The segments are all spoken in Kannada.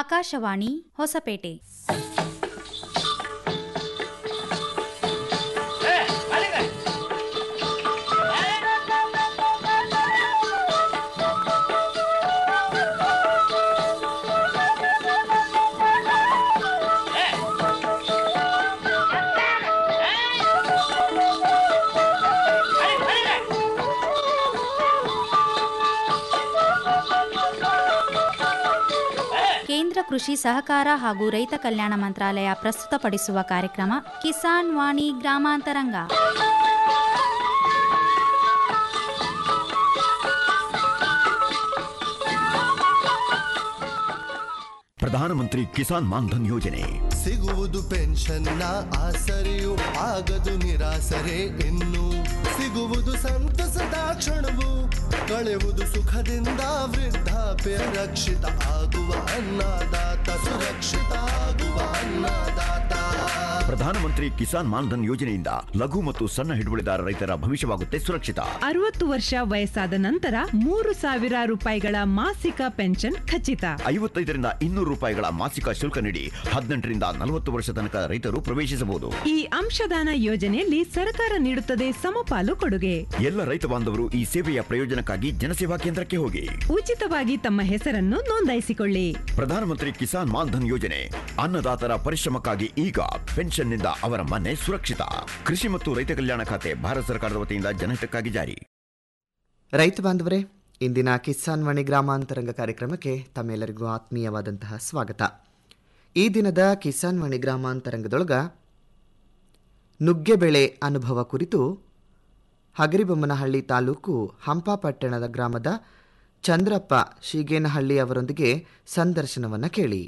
ಆಕಾಶವಾಣಿ ಹೊಸಪೇಟೆ ಕೇಂದ್ರ ಕೃಷಿ ಸಹಕಾರ ಹಾಗೂ ರೈತ ಕಲ್ಯಾಣ ಮಂತ್ರಾಲಯ ಪ್ರಸ್ತುತಪಡಿಸುವ ಕಾರ್ಯಕ್ರಮ ಕಿಸಾನ್ ವಾಣಿ ಗ್ರಾಮಾಂತರಂಗ ಪ್ರಧಾನಮಂತ್ರಿ ಕಿಸಾನ್ ಮಾನ್ಧನ್ ಯೋಜನೆ ಸಿಗುವುದು ಪೆನ್ಷನ್ನ ಆಸರೆಯು ಆಗದು ನಿರಾಸರೆ ಇನ್ನು ಸಿಗುವುದು ಸಂತಸದ ಕ್ಷಣವು ಕಳೆಯುವುದು ಸುಖದಿಂದ ವೃದ್ಧಾಪ್ಯ ರಕ್ಷಿತ ಆಗುವ ಅನ್ನದಾತ ಸುರಕ್ಷಿತ ಆಗುವ ಅನ್ನದಾತ ಪ್ರಧಾನಮಂತ್ರಿ ಕಿಸಾನ್ ಮಾನ್ಧನ್ ಯೋಜನೆಯಿಂದ ಲಘು ಮತ್ತು ಸಣ್ಣ ಹಿಡುವಳಿದಾರ ರೈತರ ಭವಿಷ್ಯವಾಗುತ್ತೆ ಸುರಕ್ಷಿತ ಅರವತ್ತು ವರ್ಷ ವಯಸ್ಸಾದ ನಂತರ ಮೂರು ಸಾವಿರ ರೂಪಾಯಿಗಳ ಮಾಸಿಕ ಪೆನ್ಷನ್ ಖಚಿತ ಐವತ್ತೈದರಿಂದ ಇನ್ನೂರು ರೂಪಾಯಿಗಳ ಮಾಸಿಕ ಶುಲ್ಕ ನೀಡಿ ಹದಿನೆಂಟರಿಂದ ನಲವತ್ತು ವರ್ಷ ತನಕ ರೈತರು ಪ್ರವೇಶಿಸಬಹುದು ಈ ಅಂಶದಾನ ಯೋಜನೆಯಲ್ಲಿ ಸರ್ಕಾರ ನೀಡುತ್ತದೆ ಸಮಪಾಲು ಕೊಡುಗೆ ಎಲ್ಲ ರೈತ ಬಾಂಧವರು ಈ ಸೇವೆಯ ಪ್ರಯೋಜನಕ್ಕಾಗಿ ಜನಸೇವಾ ಕೇಂದ್ರಕ್ಕೆ ಹೋಗಿ ಉಚಿತವಾಗಿ ತಮ್ಮ ಹೆಸರನ್ನು ನೋಂದಾಯಿಸಿಕೊಳ್ಳಿ ಪ್ರಧಾನಮಂತ್ರಿ ಕಿಸಾನ್ ಮಾನ್ಧನ್ ಯೋಜನೆ ಅನ್ನದಾತರ ಪರಿಶ್ರಮಕ್ಕಾಗಿ ಈಗ ಪೆನ್ಷನ್ನಿಂದ ಅವರ ಮನೆ ಸುರಕ್ಷಿತ ಕೃಷಿ ಮತ್ತು ರೈತ ಕಲ್ಯಾಣ ಖಾತೆ ಭಾರತ ಸರ್ಕಾರದ ವತಿಯಿಂದ ಜನಹಿತಕ್ಕಾಗಿ ಜಾರಿ ರೈತ ಬಾಂಧವರೇ ಇಂದಿನ ಕಿಸಾನ್ ವಾಣಿ ಗ್ರಾಮಾಂತರಂಗ ಕಾರ್ಯಕ್ರಮಕ್ಕೆ ತಮ್ಮೆಲ್ಲರಿಗೂ ಆತ್ಮೀಯವಾದಂತಹ ಸ್ವಾಗತ ಈ ದಿನದ ಕಿಸಾನ್ ವಾಣಿ ಗ್ರಾಮಾಂತರಂಗದೊಳಗ ನುಗ್ಗೆ ಬೆಳೆ ಅನುಭವ ಕುರಿತು ಹಗರಿಬೊಮ್ಮನಹಳ್ಳಿ ತಾಲೂಕು ಹಂಪಾಪಟ್ಟಣದ ಗ್ರಾಮದ ಚಂದ್ರಪ್ಪ ಶೀಗೇನಹಳ್ಳಿ ಅವರೊಂದಿಗೆ ಸಂದರ್ಶನವನ್ನು ಕೇಳಿ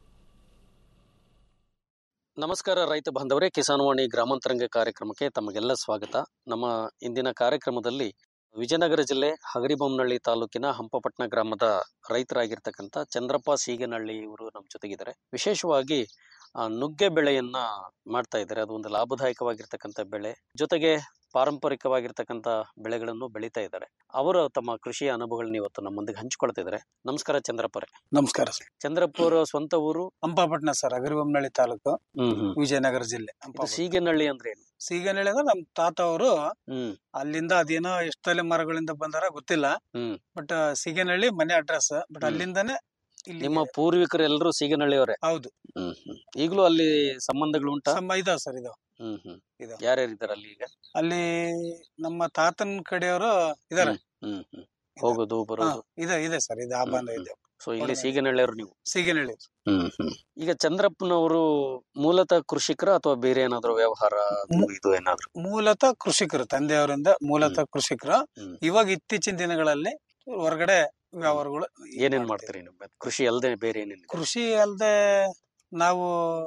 ನಮಸ್ಕಾರ ರೈತ ಬಾಂಧವರೇ ಕಿಸಾನ್ ವಾಣಿ ಗ್ರಾಮಾಂತರಂಗ ಕಾರ್ಯಕ್ರಮಕ್ಕೆ ತಮಗೆಲ್ಲ ಸ್ವಾಗತ ನಮ್ಮ ಇಂದಿನ ಕಾರ್ಯಕ್ರಮದಲ್ಲಿ ವಿಜಯನಗರ ಜಿಲ್ಲೆ ಹಗರಿಬೊಮ್ಮನಹಳ್ಳಿ ತಾಲೂಕಿನ ಹಂಪಪಟ್ಟಣ ಗ್ರಾಮದ ರೈತರಾಗಿರ್ತಕ್ಕಂಥ ಚಂದ್ರಪ್ಪ ಸೀಗನಹಳ್ಳಿ ಇವರು ನಮ್ಮ ಜೊತೆಗಿದ್ದಾರೆ ವಿಶೇಷವಾಗಿ ಆ, ನುಗ್ಗೆ ಬೆಳೆಯನ್ನ ಮಾಡ್ತಾ ಇದ್ದಾರೆ ಅದು ಒಂದು ಲಾಭದಾಯಕವಾಗಿರ್ತಕ್ಕಂಥ ಬೆಳೆ ಜೊತೆಗೆ ಪಾರಂಪರಿಕವಾಗಿರ್ತಕ್ಕಂಥ ಬೆಳೆಗಳನ್ನು ಬೆಳೀತಾ ಇದ್ದಾರೆ ಅವರು ತಮ್ಮ ಕೃಷಿಯ ಅನುಭವಗಳನ್ನ ಇವತ್ತು ನಮ್ಮೊಂದಿಗೆ ಹಂಚಿಕೊಳ್ತಿದ್ದಾರೆ ನಮಸ್ಕಾರ ಚಂದ್ರಪ್ಪರೇ ನಮಸ್ಕಾರ ಸರ್ ಚಂದ್ರಪ್ಪ ಅವರ ಸ್ವಂತ ಊರು Hampapattana sir Agaribommanahalli taluk hmm hmm Vijayanagara ಜಿಲ್ಲೆ ಇದು ಹಂಪಾಪಟ್ಟಣ. ಸೀಗೆನಹಳ್ಳಿ ಅಂದ್ರೆ ಏನು ಸೀಗನಹಳ್ಳಿ ಅಂದ್ರೆ ನಮ್ ತಾತ ಅವರು ಹ್ಮ್ ಅಲ್ಲಿಂದ ಅದೇನೋ ಎಷ್ಟು ತಲೆಮಾರುಗಳಿಂದ ಬಂದಾರ ಗೊತ್ತಿಲ್ಲ ಹ್ಮ್ ಬಟ್ ಸೀಗನಹಳ್ಳಿ ಮನೆ ಅಡ್ರೆಸ್ ಬಟ್ ಹ್ಮ್. ಅಲ್ಲಿಂದಾನೆ ಇಲ್ಲಿ ನಿಮ್ಮ ಪೂರ್ವಿಕರು ಎಲ್ಲರೂ ಸೀಗನಹಳ್ಳಿಯವರೇ ಹೌದು ಹ್ಮ್ ಹ್ಮ್ ಈಗಲೂ ಅಲ್ಲಿ ಸಂಬಂಧಗಳು ಉಂಟಾ ಸಮ ಇದಾವ್ ಸರ್ ಇದಾವ್ ಹ್ಮ್ ಹ್ಮ್ ಇದಾವ್. ಯಾರ್ಯಾರು ಇದಾರೆ ಅಲ್ಲಿ ಈಗ ಅಲ್ಲಿ ನಮ್ಮ ತಾತನ ಕಡೆಯವರು ಇದಾರೆ ಹ್ಮ್ ಹ್ಮ್ ಹೋಗೋದು ಹಾ, ಬರೋದು ಇದೆ ಇದೆ ಸರ್ ಇದೆ ಆ ಹ್ಮ್, ಬಂದ ಹ್ಮ್. ಇದೆ ಸೊ ಇಲ್ಲಿ ಒಳ್ಳೆ. ಸೀಗನಹಳ್ಳಿಯವರು ನೀವು ಸೀಗನಹಳ್ಳಿ ಹ್ಮ್ ಹ್ಮ್ ಈಗ ಚಂದ್ರಪ್ಪನವರು ಮೂಲತಃ ಕೃಷಿಕರ ಅಥವಾ ಬೇರೆ ಏನಾದ್ರು ವ್ಯವಹಾರ ಅದು ಮು- ಇದು ಏನಾದ್ರು ಮೂಲತಃ ಕೃಷಿಕರು ತಂದೆಯವರಿಂದ ಮೂಲತಃ ಕೃಷಿಕರು ಹ್ಮ್. ಇವಾಗ ಇತ್ತೀಚಿನ ದಿನಗಳಲ್ಲಿ ಹೊರಗಡೆ ವ್ಯವಹಾರಗಳು ಏನೇನ್ ಮಾಡ್ತೀರಿ ನೀವು ಕೃಷಿ ಅಲ್ಲದೆ ಬೇರೆ ಏನೇನು ಕೃಷಿ ಅಲ್ದೆ ನಾವು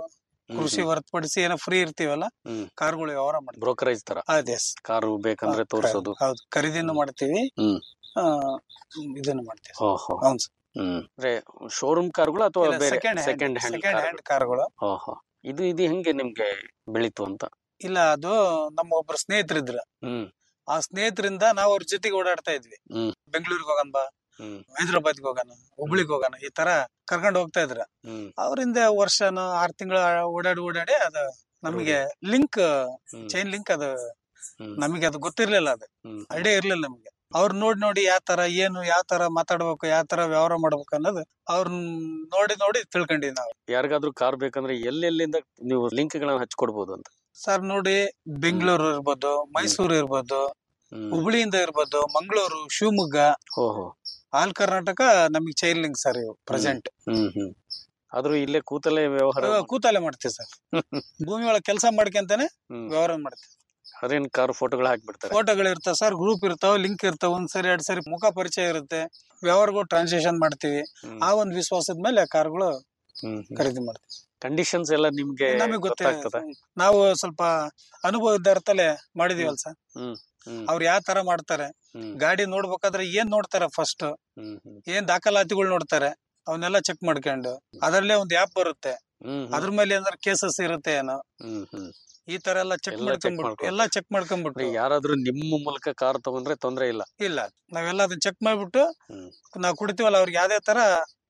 ಕೃಷಿ ಹೊರತುಪಡಿಸಿ ಏನೋ ಫ್ರೀ ಇರ್ತೀವಲ್ಲ ಹ್ಮ್. ಕಾರ್ಗಳು ವ್ಯವಹಾರ ಮಾಡ್ತೀವಿ ಬ್ರೋಕರೇಜ್ ತರ ಅದೇ ಸ- ಕಾರು ಬೇಕಂದ್ರೆ ಹಾ, ತೋರಿಸೋದು ಹೌದು ಖರೀದಿನೂ ಮಾಡ್ತೀವಿ ಹ್ಮ್. ಆ, ಇದನ್ನು ಮಾಡ್ತೀವಿ ಓಹೋ ಹೌದು ಸರ್. ಹ್ಮ್ ಅಂದ್ರೆ ಶೋರೂಮ್ ಕಾರ್ಗಳು ಅಥವಾ ಇಲ್ಲ, ಬೇರೆ second hand second hand second hand ಕಾರ್ಗಳು ಓಹೋ ಇದು ಇದು ಹೆಂಗೆ ನಿಮ್ಗೆ ಬೆಳೀತು ಅಂತ ಇಲ್ಲ ಅದು ನಮ್ಮ ಒಬ್ರು ಸ್ನೇಹಿತರಿದ್ರು ಹ್ಮ್ ಆ ಸ್ನೇಹಿತರಿಂದ ನಾವು ಅವ್ರ ಜೊತೆಗೆ ಓಡಾಡ್ತಾ ಇದ್ವಿ ಹ್ಮ್. ಬೆಂಗಳೂರಿಗೆ ಹೋಗೋಣ ಬಾ ಹ್ಮ್ ಹೈದ್ರಾಬಾದ್ಗೆ ಹೋಗೋಣ ಹುಬ್ಳಿಗೆ ಹೋಗೋಣ ಈ ತರ ಕರ್ಕೊಂಡು ಹೋಗ್ತಾ ಇದ್ರ ಹ್ಮ್ ಅವರಿಂದ ವರ್ಷನ ಆರ್ ತಿಂಗಳ ಓಡಾಡಿ ಓಡಾಡಿ ಅದು ನಮಗೆ ಲಿಂಕ್ ಹ್ಮ್. ಚೈನ್ ಲಿಂಕ್ ಅದು ಹ್ಮ್. ನಮಗೆ ಅದು ಗೊತ್ತಿರ್ಲಿಲ್ಲ ಅದು ಹ್ಮ್. ಐಡಿಯಾ ಇರ್ಲಿಲ್ಲ ನಮ್ಗೆ ಅವ್ರ ನೋಡಿ ನೋಡಿ ಯಾವ ತರ ಏನು ಯಾವ ತರ ಮಾತಾಡ್ಬೇಕು ಯಾವ ತರ ವ್ಯವಹಾರ ಮಾಡ್ಬೇಕು ಅನ್ನೋದು ಅವ್ರ ನೋಡಿ ನೋಡಿ ತಿಳ್ಕೊಂಡಿವಿ ನಾವು ಯಾರಿಗಾದ್ರೂ ಕಾರ್ ಬೇಕಂದ್ರೆ ಎಲ್ಲೆಲ್ಲಿಂದ ನೀವು ಲಿಂಕ್ ಗಳನ್ನ ಹಚ್ಕೊಡ್ಬೋದು ಅಂತ ಸರ್ ನೋಡಿ ಬೆಂಗಳೂರು ಇರ್ಬೋದು ಮೈಸೂರು ಇರ್ಬೋದು ಹ್ಮ್. ಹುಬ್ಳಿಯಿಂದ ಇರ್ಬೋದು ಮಂಗಳೂರು ಶಿವಮೊಗ್ಗ ಓಹೋ ಆಲ್ ಕರ್ನಾಟಕ ನಮಗೆ ಚೈನ್ ಲಿಂಕ್ ಸರ್ ಇವು ಪ್ರೆಸೆಂಟ್ ಹ್ಮ್ ಹ್ಮ್ ಆದ್ರೂ ಇಲ್ಲೇ ಕೂತಲ್ಲೇ ವ್ಯವಹಾರ ಕೂತಲ್ಲೇ ಮಾಡ್ತೀವಿ ಸರ್ ಭೂಮಿ ಒಳಗೆ ಕೆಲಸ ಮಾಡ್ಕೊಂತಾನೆ ಹ್ಮ್. ವ್ಯವಹಾರ ಮಾಡ್ತೀವಿ ಅದೇನ್ ಕಾರ್ ಫೋಟೋಗಳು ಹಾಕ್ಬಿಡ್ತಾರೆ ಫೋಟೋಗಳು ಇರ್ತಾವ ಸರ್ ಗ್ರೂಪ್ ಇರ್ತಾವ ಲಿಂಕ್ ಇರ್ತಾವ ಒಂದ್ ಸರಿ ಎರಡ್ ಸರಿ ಮುಖ ಪರಿಚಯ ಇರುತ್ತೆ ವ್ಯವಹಾರಗಳು ಟ್ರಾನ್ಸಾಕ್ಷನ್ ಮಾಡ್ತೀವಿ ಹ್ಮ್. ಆ ಒಂದ್ ವಿಶ್ವಾಸದ ಮೇಲೆ ಕಾರ್ಗಳು ಹ್ಮ್ ಹ್ಮ್. ಖರೀದಿ ಮಾಡ್ತೀವಿ ಕಂಡೀಷನ್ಸ್ ಎಲ್ಲ ನಿಮ್ಗೆ ನಮಗೆ ಗೊತ್ತಾಗ್ತದ ಗೊತ್ತಾಗ್ತದೆ ನಾವು ಸ್ವಲ್ಪ ಅನುಭವ ಇದ್ದಾರತಲೆ ಮಾಡಿದೀವಲ್ಲ ಸರ್ ಹ್ಮ್ ಹ್ಮ್ ಅವ್ರು ಯಾವ ತರ ಮಾಡ್ತಾರೆ ಹ್ಮ್ ಗಾಡಿ ನೋಡ್ಬೇಕಾದ್ರೆ ಏನ್ ನೋಡ್ತಾರೆ ಫಸ್ಟ್ ಹ್ಮ್ ಹ್ಮ್ ಏನ್ ದಾಖಲಾತಿಗಳು ನೋಡ್ತಾರೆ ಅವನ್ನೆಲ್ಲ ಚೆಕ್ ಮಾಡ್ಕೊಂಡು ಅದರಲ್ಲೇ ಒಂದ್ ಆ್ಯಪ್ ಬರುತ್ತೆ ಹ್ಮ್ ಅದ್ರ ಮೇಲೆ ಏನಾದ್ರು ಕೇಸಸ್ ಇರುತ್ತೆ ಏನೋ ಹ್ಮ್ ಹ್ಮ್ ಈ ತರ ಎಲ್ಲ ಚೆಕ್ ಎಲ್ಲ check ಮಾಡ್ಕೊಂಡ್ಬಿಟ್ಟು ಮಾಡ್ಕೊಂಡು. ಎಲ್ಲ ಚೆಕ್ ಮಾಡ್ಕೊಂಡ್ಬಿಟ್ಟು ಅಂದ್ರೆ ಯಾರಾದ್ರೂ ನಿಮ್ಮ ಮೂಲಕ ಕಾರ್ ತಗೊಂಡ್ರೆ ತೊಂದ್ರೆ ಇಲ್ಲ ಇಲ್ಲ ನಾವೆಲ್ಲ ಅದನ್ನ ಚೆಕ್ ಮಾಡ್ಬಿಟ್ಟು ಹ್ಮ್. ನಾವು ಕುಡಿತೀವಲ್ಲ ಅವ್ರಿಗೆ ಯಾವ್ದೇ ತರ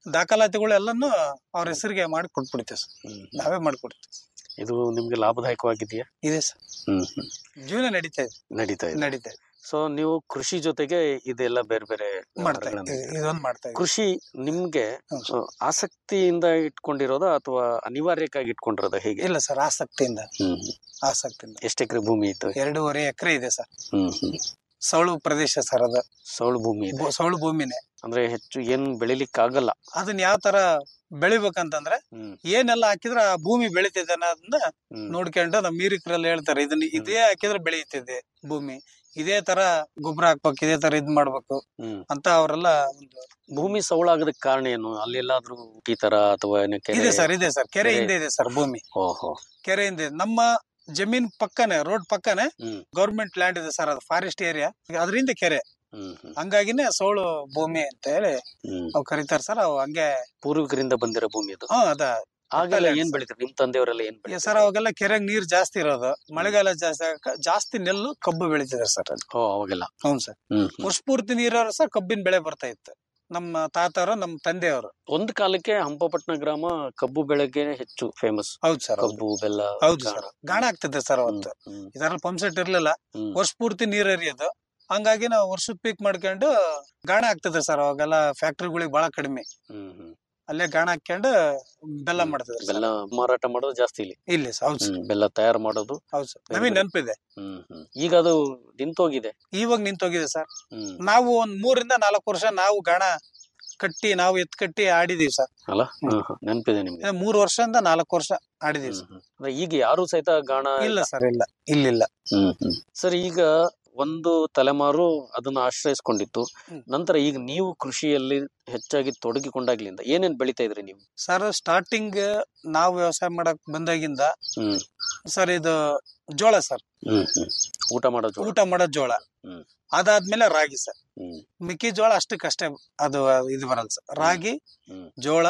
ದಾಖಲಾತಿಗಳು ಎಲ್ಲಾನು ಅವ್ರ ಹೆಸರಿಗೆ ಮಾಡಿ ಕೊಟ್ಬಿಡ್ತೇವೆ ಸರ್ ಹ್ಮ್. ನಾವೇ ಮಾಡ್ಕೊಡ್ತೀವಿ ಇದು ನಿಮ್ಗೆ ಲಾಭದಾಯಕವಾಗಿದೆಯಾ ಇದೆ ಸರ್ ಹ್ಮ್ ಹ್ಮ್ ಜೀವನ ನಡೀತಾ ಇದೆ ನಡೀತಾ ಇದೆ ನಡೀತಾ ಇದೆ ಸೊ ನೀವು ಕೃಷಿ ಜೊತೆಗೆ ಇದೆಲ್ಲ ಬೇರೆ ಬೇರೆ ಮಾಡ್ತಾ ವ್ಯವಹಾರಗಳನ್ನ- ಇದ್ದೀವಿ ಇದೊಂದು ಮಾಡ್ತಾ ಇದ್ದೀವಿ ಕೃಷಿ ನಿಮ್ಗೆ ಹ್ಮ್ ಆ, ಆಸಕ್ತಿಯಿಂದ ಇಟ್ಕೊಂಡಿರೋದಾ ಅಥವಾ ಅನಿವಾರ್ಯಕ್ಕಾಗಿ ಇಟ್ಕೊಂಡಿರೋದಾ ಹೇಗೆ ಇಲ್ಲ ಸರ್ ಆಸಕ್ತಿಯಿಂದ ಹ್ಮ್ ಹ್ಮ್. ಆಸಕ್ತಿಯಿಂದ ಎಷ್ಟು ಎಕರೆ ಭೂಮಿ ಇತ್ತು ಎರಡೂವರೆ ಎಕರೆ ಇದೆ ಸರ್ ಹ್ಮ್ ಹ್ಮ್ ಸೌಳು ಪ್ರದೇಶ ಸರ್ ಅದು ಸೌಳು ಭೂಮಿ ಇದೆ ಬೊ- ಸೌಳು ಭೂಮಿನೇ ಅಂದ್ರೆ ಹೆಚ್ಚು ಏನ್ ಬೆಳಿಲಿಕ್ಕೆ ಆಗಲ್ಲ ಅದನ್ನ ಯಾವ ತರ ಬೆಳಿಬೇಕಂತಂದ್ರೆ ಹ್ಮ್ ಏನೆಲ್ಲ ಹಾಕಿದ್ರೆ ಆ ಭೂಮಿ ಬೆಳಿತಿದೆ ಅನ್ನೋದನ್ನ ಹ್ಮ್ ನೋಡ್ಕೊಂಡು ನಮ್ಮ ಮೀರಿಕರಲ್ಲಿ ಹೇಳ್ತಾರೆ ಇದನ್ನ ಇದೇ ಹಾಕಿದ್ರೆ ಬೆಳೆಯುತ್ತಿದೆ ಭೂಮಿ ಇದೇ ತರ ಗೊಬ್ಬರ ಹಾಕ್ಬೇಕು ಇದೇ ತರ ಇದ್ ಮಾಡ್ಬೇಕು ಹ್ಮ್ ಅಂತ ಅವರೆಲ್ಲ ಒಂದು ಭೂಮಿ ಸೌಳಾಗದಕ್ಕೆ ಕಾರಣ ಏನು ಅಲ್ಲಿ ಎಲ್ಲಾದ್ರೂ ಈ ತರ ಅಥವಾ ಏನು ಕೆರೆ ಇದೆ ಸರ್ ಇದೆ ಸರ್ ಕೆರೆ ಕೆರೆ- ಹಿಂದೆ ಇದೆ ಸರ್ ಭೂಮಿ ಓಹೋ ಕೆರೆ ಹಿಂದೆ ನಮ್ಮ ಜಮೀನ್ ಪಕ್ಕನೆ ರೋಡ್ ಪಕ್ಕನೆ ಹ್ಮ್ ಗೌರ್ಮೆಂಟ್ ಲ್ಯಾಂಡ್ ಇದೆ ಸರ್ ಅದು ಫಾರೆಸ್ಟ್ ಏರಿಯಾ ಅದರಿಂದ ಕೆರೆ ಹ್ಮ್ ಹ್ಮ್ ಹಂಗಾಗಿನೇ ಸೋಳು ಭೂಮಿ ಅಂತ ಹೇಳಿ ಹ್ಮ್ ಅವ್ ಕರೀತಾರ ಸರ್ ಅವ್ ಹಂಗೆ ಪೂರ್ವಿಕರಿಂದ ಬಂದಿರೋ ಭೂಮಿ ಅದು ಹ್ಮ್ ಅದ ಆಗೆಲ್ಲ land ಏನ್ sir. ಬೆಳಿತಾರೆ ನಿಮ್ ತಂದೆಯವರೆಲ್ಲ ಏನ್ ಸರ್ ಬೆಳಿತಾರೆ ಅವಾಗೆಲ್ಲ ಕೆರೆಗ್ ನೀರ್ ಜಾಸ್ತಿ ಇರೋದು ಮಳೆಗಾಲ ಜಾಸ್ತಿ ಆಗಾಕ ಜಾಸ್ತಿ ನೆಲ್ಲು ಕಬ್ಬು ಬೆಳಿತಿದಾರೆ ಸರ್ ಅಲ್ಲಿ ಓ ಅವಾಗೆಲ್ಲ ಹೌದು ಸರ್ ಹ್ಮ್ ಹ್ಮ್. ವರ್ಷ ಪೂರ್ತಿ ನೀರವ್ರ ಸಹ ಕಬ್ಬಿನ ಬೆಳೆ ಬರ್ತಾ ಇತ್ತು ನಮ್ಮ ತಾತವರು ನಮ್ಮ ತಂದೆಯವರು ಒಂದ್ ಕಾಲಕ್ಕೆ ಹಂಪಪಟ್ನ ಗ್ರಾಮ ಕಬ್ಬು ಬೆಳೆಗೆ ಹೆಚ್ಚು ಫೇಮಸ್ ಹೌದು ಸರ್ ಹೌದು. ಕಬ್ಬು ಬೆಲ್ಲ ಹೌದು ಗಾಣ. ಸರ್ ಗಾಣ ಆಗ್ತಿದೆ ಸರ್ ಹ್ಮ್, ಅವತ್ತು ಹ್ಮ್, ಇದರಲ್ಲಿ ಪಂಪ್ ಸೆಟ್ ಇರ್ಲಿಲ್ಲ ಹ್ಮ್. ವರ್ಷ ಪೂರ್ತಿ ನೀರ್ ಹರಿಯೋದು ಹಂಗಾಗಿ ನಾವು ವರ್ಷದ ಪೀಕ್ ಮಾಡ್ಕೊಂಡು ಗಾಣ ಆಗ್ತದೆ ಸರ್ ಅವಾಗೆಲ್ಲ ಫ್ಯಾಕ್ಟ್ರಿಗಳಿಗೆ ಬಹಳ ಕಡಿಮೆ ಹ್ಮ್, ಹ್ಮ್. ಅಲ್ಲೇ ಗಾಣ ಹಾಕೊಂಡು ಬೆಲ್ಲ ಮಾಡ್ತಿದ್ರು sir. ಬೆಲ್ಲ ಮಾರಾಟ ಮಾಡೋದು ಜಾಸ್ತಿ ಇಲ್ಲಿ ಇಲ್ಲಿ sir. ಹೌದು ಸರ್ ಹ್ಮ್, ಬೆಲ್ಲ ತಯಾರು ಮಾಡೋದು ಹೌದು ಸರ್ ಬೇರೆ ನಮಗೆ ಬೇರೆ. ನೆನಪಿದೆ ಹ್ಮ್ ಹ್ಮ್. ಈಗ ಅದು ನಿಂತೋಗಿದೆ ಇವಾಗ ನಿಂತೋಗಿದೆ ಸರ್ ಹ್ಮ್ ನಾವು ಒಂದ್ ಮೂರಿಂದ ನಾಲ್ಕು ವರ್ಷ ನಾವು ಗಾಣ ಕಟ್ಟಿ ನಾವು ಎತ್ ಕಟ್ಟಿ ಆಡಿದೀವಿ ಸರ್ ಅಲ್ಲ ಹ್ಮ್. ಹ್ಮ್, ಹ್ಮ್. ನೆನ್ಪಿದೆ ನಿಮ್ಗೆ ಇನ್ನು ಮೂರ್ ವರ್ಷದಿಂದ ನಾಲ್ಕು ವರ್ಷ ಆಡಿದೀವಿ ಹ್ಮ್, ಸರ್ ಹ್ಮ್. ಅಂದ್ರೆ ಈಗ ಯಾರು ಸಹಿತ ಗಾಣ ಇಲ್ಲ ಸರ್ ಇಲ್ಲ ಇಲ್ಲಿಲ್ಲ ಹ್ಮ್ ಹ್ಮ್. ಸರ್ ಈಗ ಒಂದು ತಲೆಮಾರು ಅದನ್ನ ಆಶ್ರಯಿಸ್ಕೊಂಡಿತ್ತು ಹ್ಮ್. ನಂತರ ಈಗ ನೀವು ಕೃಷಿಯಲ್ಲಿ ಹೆಚ್ಚಾಗಿ ತೊಡಗಿಕೊಂಡಾಗ್ಲಿಂದ ಏನೇನ್ ಬೆಳಿತಾ ಇದ್ರಿ ನೀವು ಸರ್ ಸ್ಟಾರ್ಟಿಂಗ್ ನಾವು ವ್ಯವಸಾಯ ಮಾಡಕ್ ಬಂದಾಗಿಂದ ಹ್ಮ್ ಸರ್ ಇದು ಜೋಳ ಸರ್ ಹ್ಮ್ ಹ್ಮ್. ಊಟ ಮಾಡೋ ಜೋಳ. ಊಟ ಮಾಡೋ ಜೋಳ ಹ್ಮ್. ಅದಾದ್ಮೇಲೆ ರಾಗಿ ಸರ್ ಹ್ಮ್ ಮೆಕ್ಕೆಜೋಳ ಅಷ್ಟಕ್ಕಷ್ಟೇ ಅದು ಇದು ಬರಲ್ಲ ಸರ್ ರಾಗಿ ಹ್ಮ್. ಜೋಳ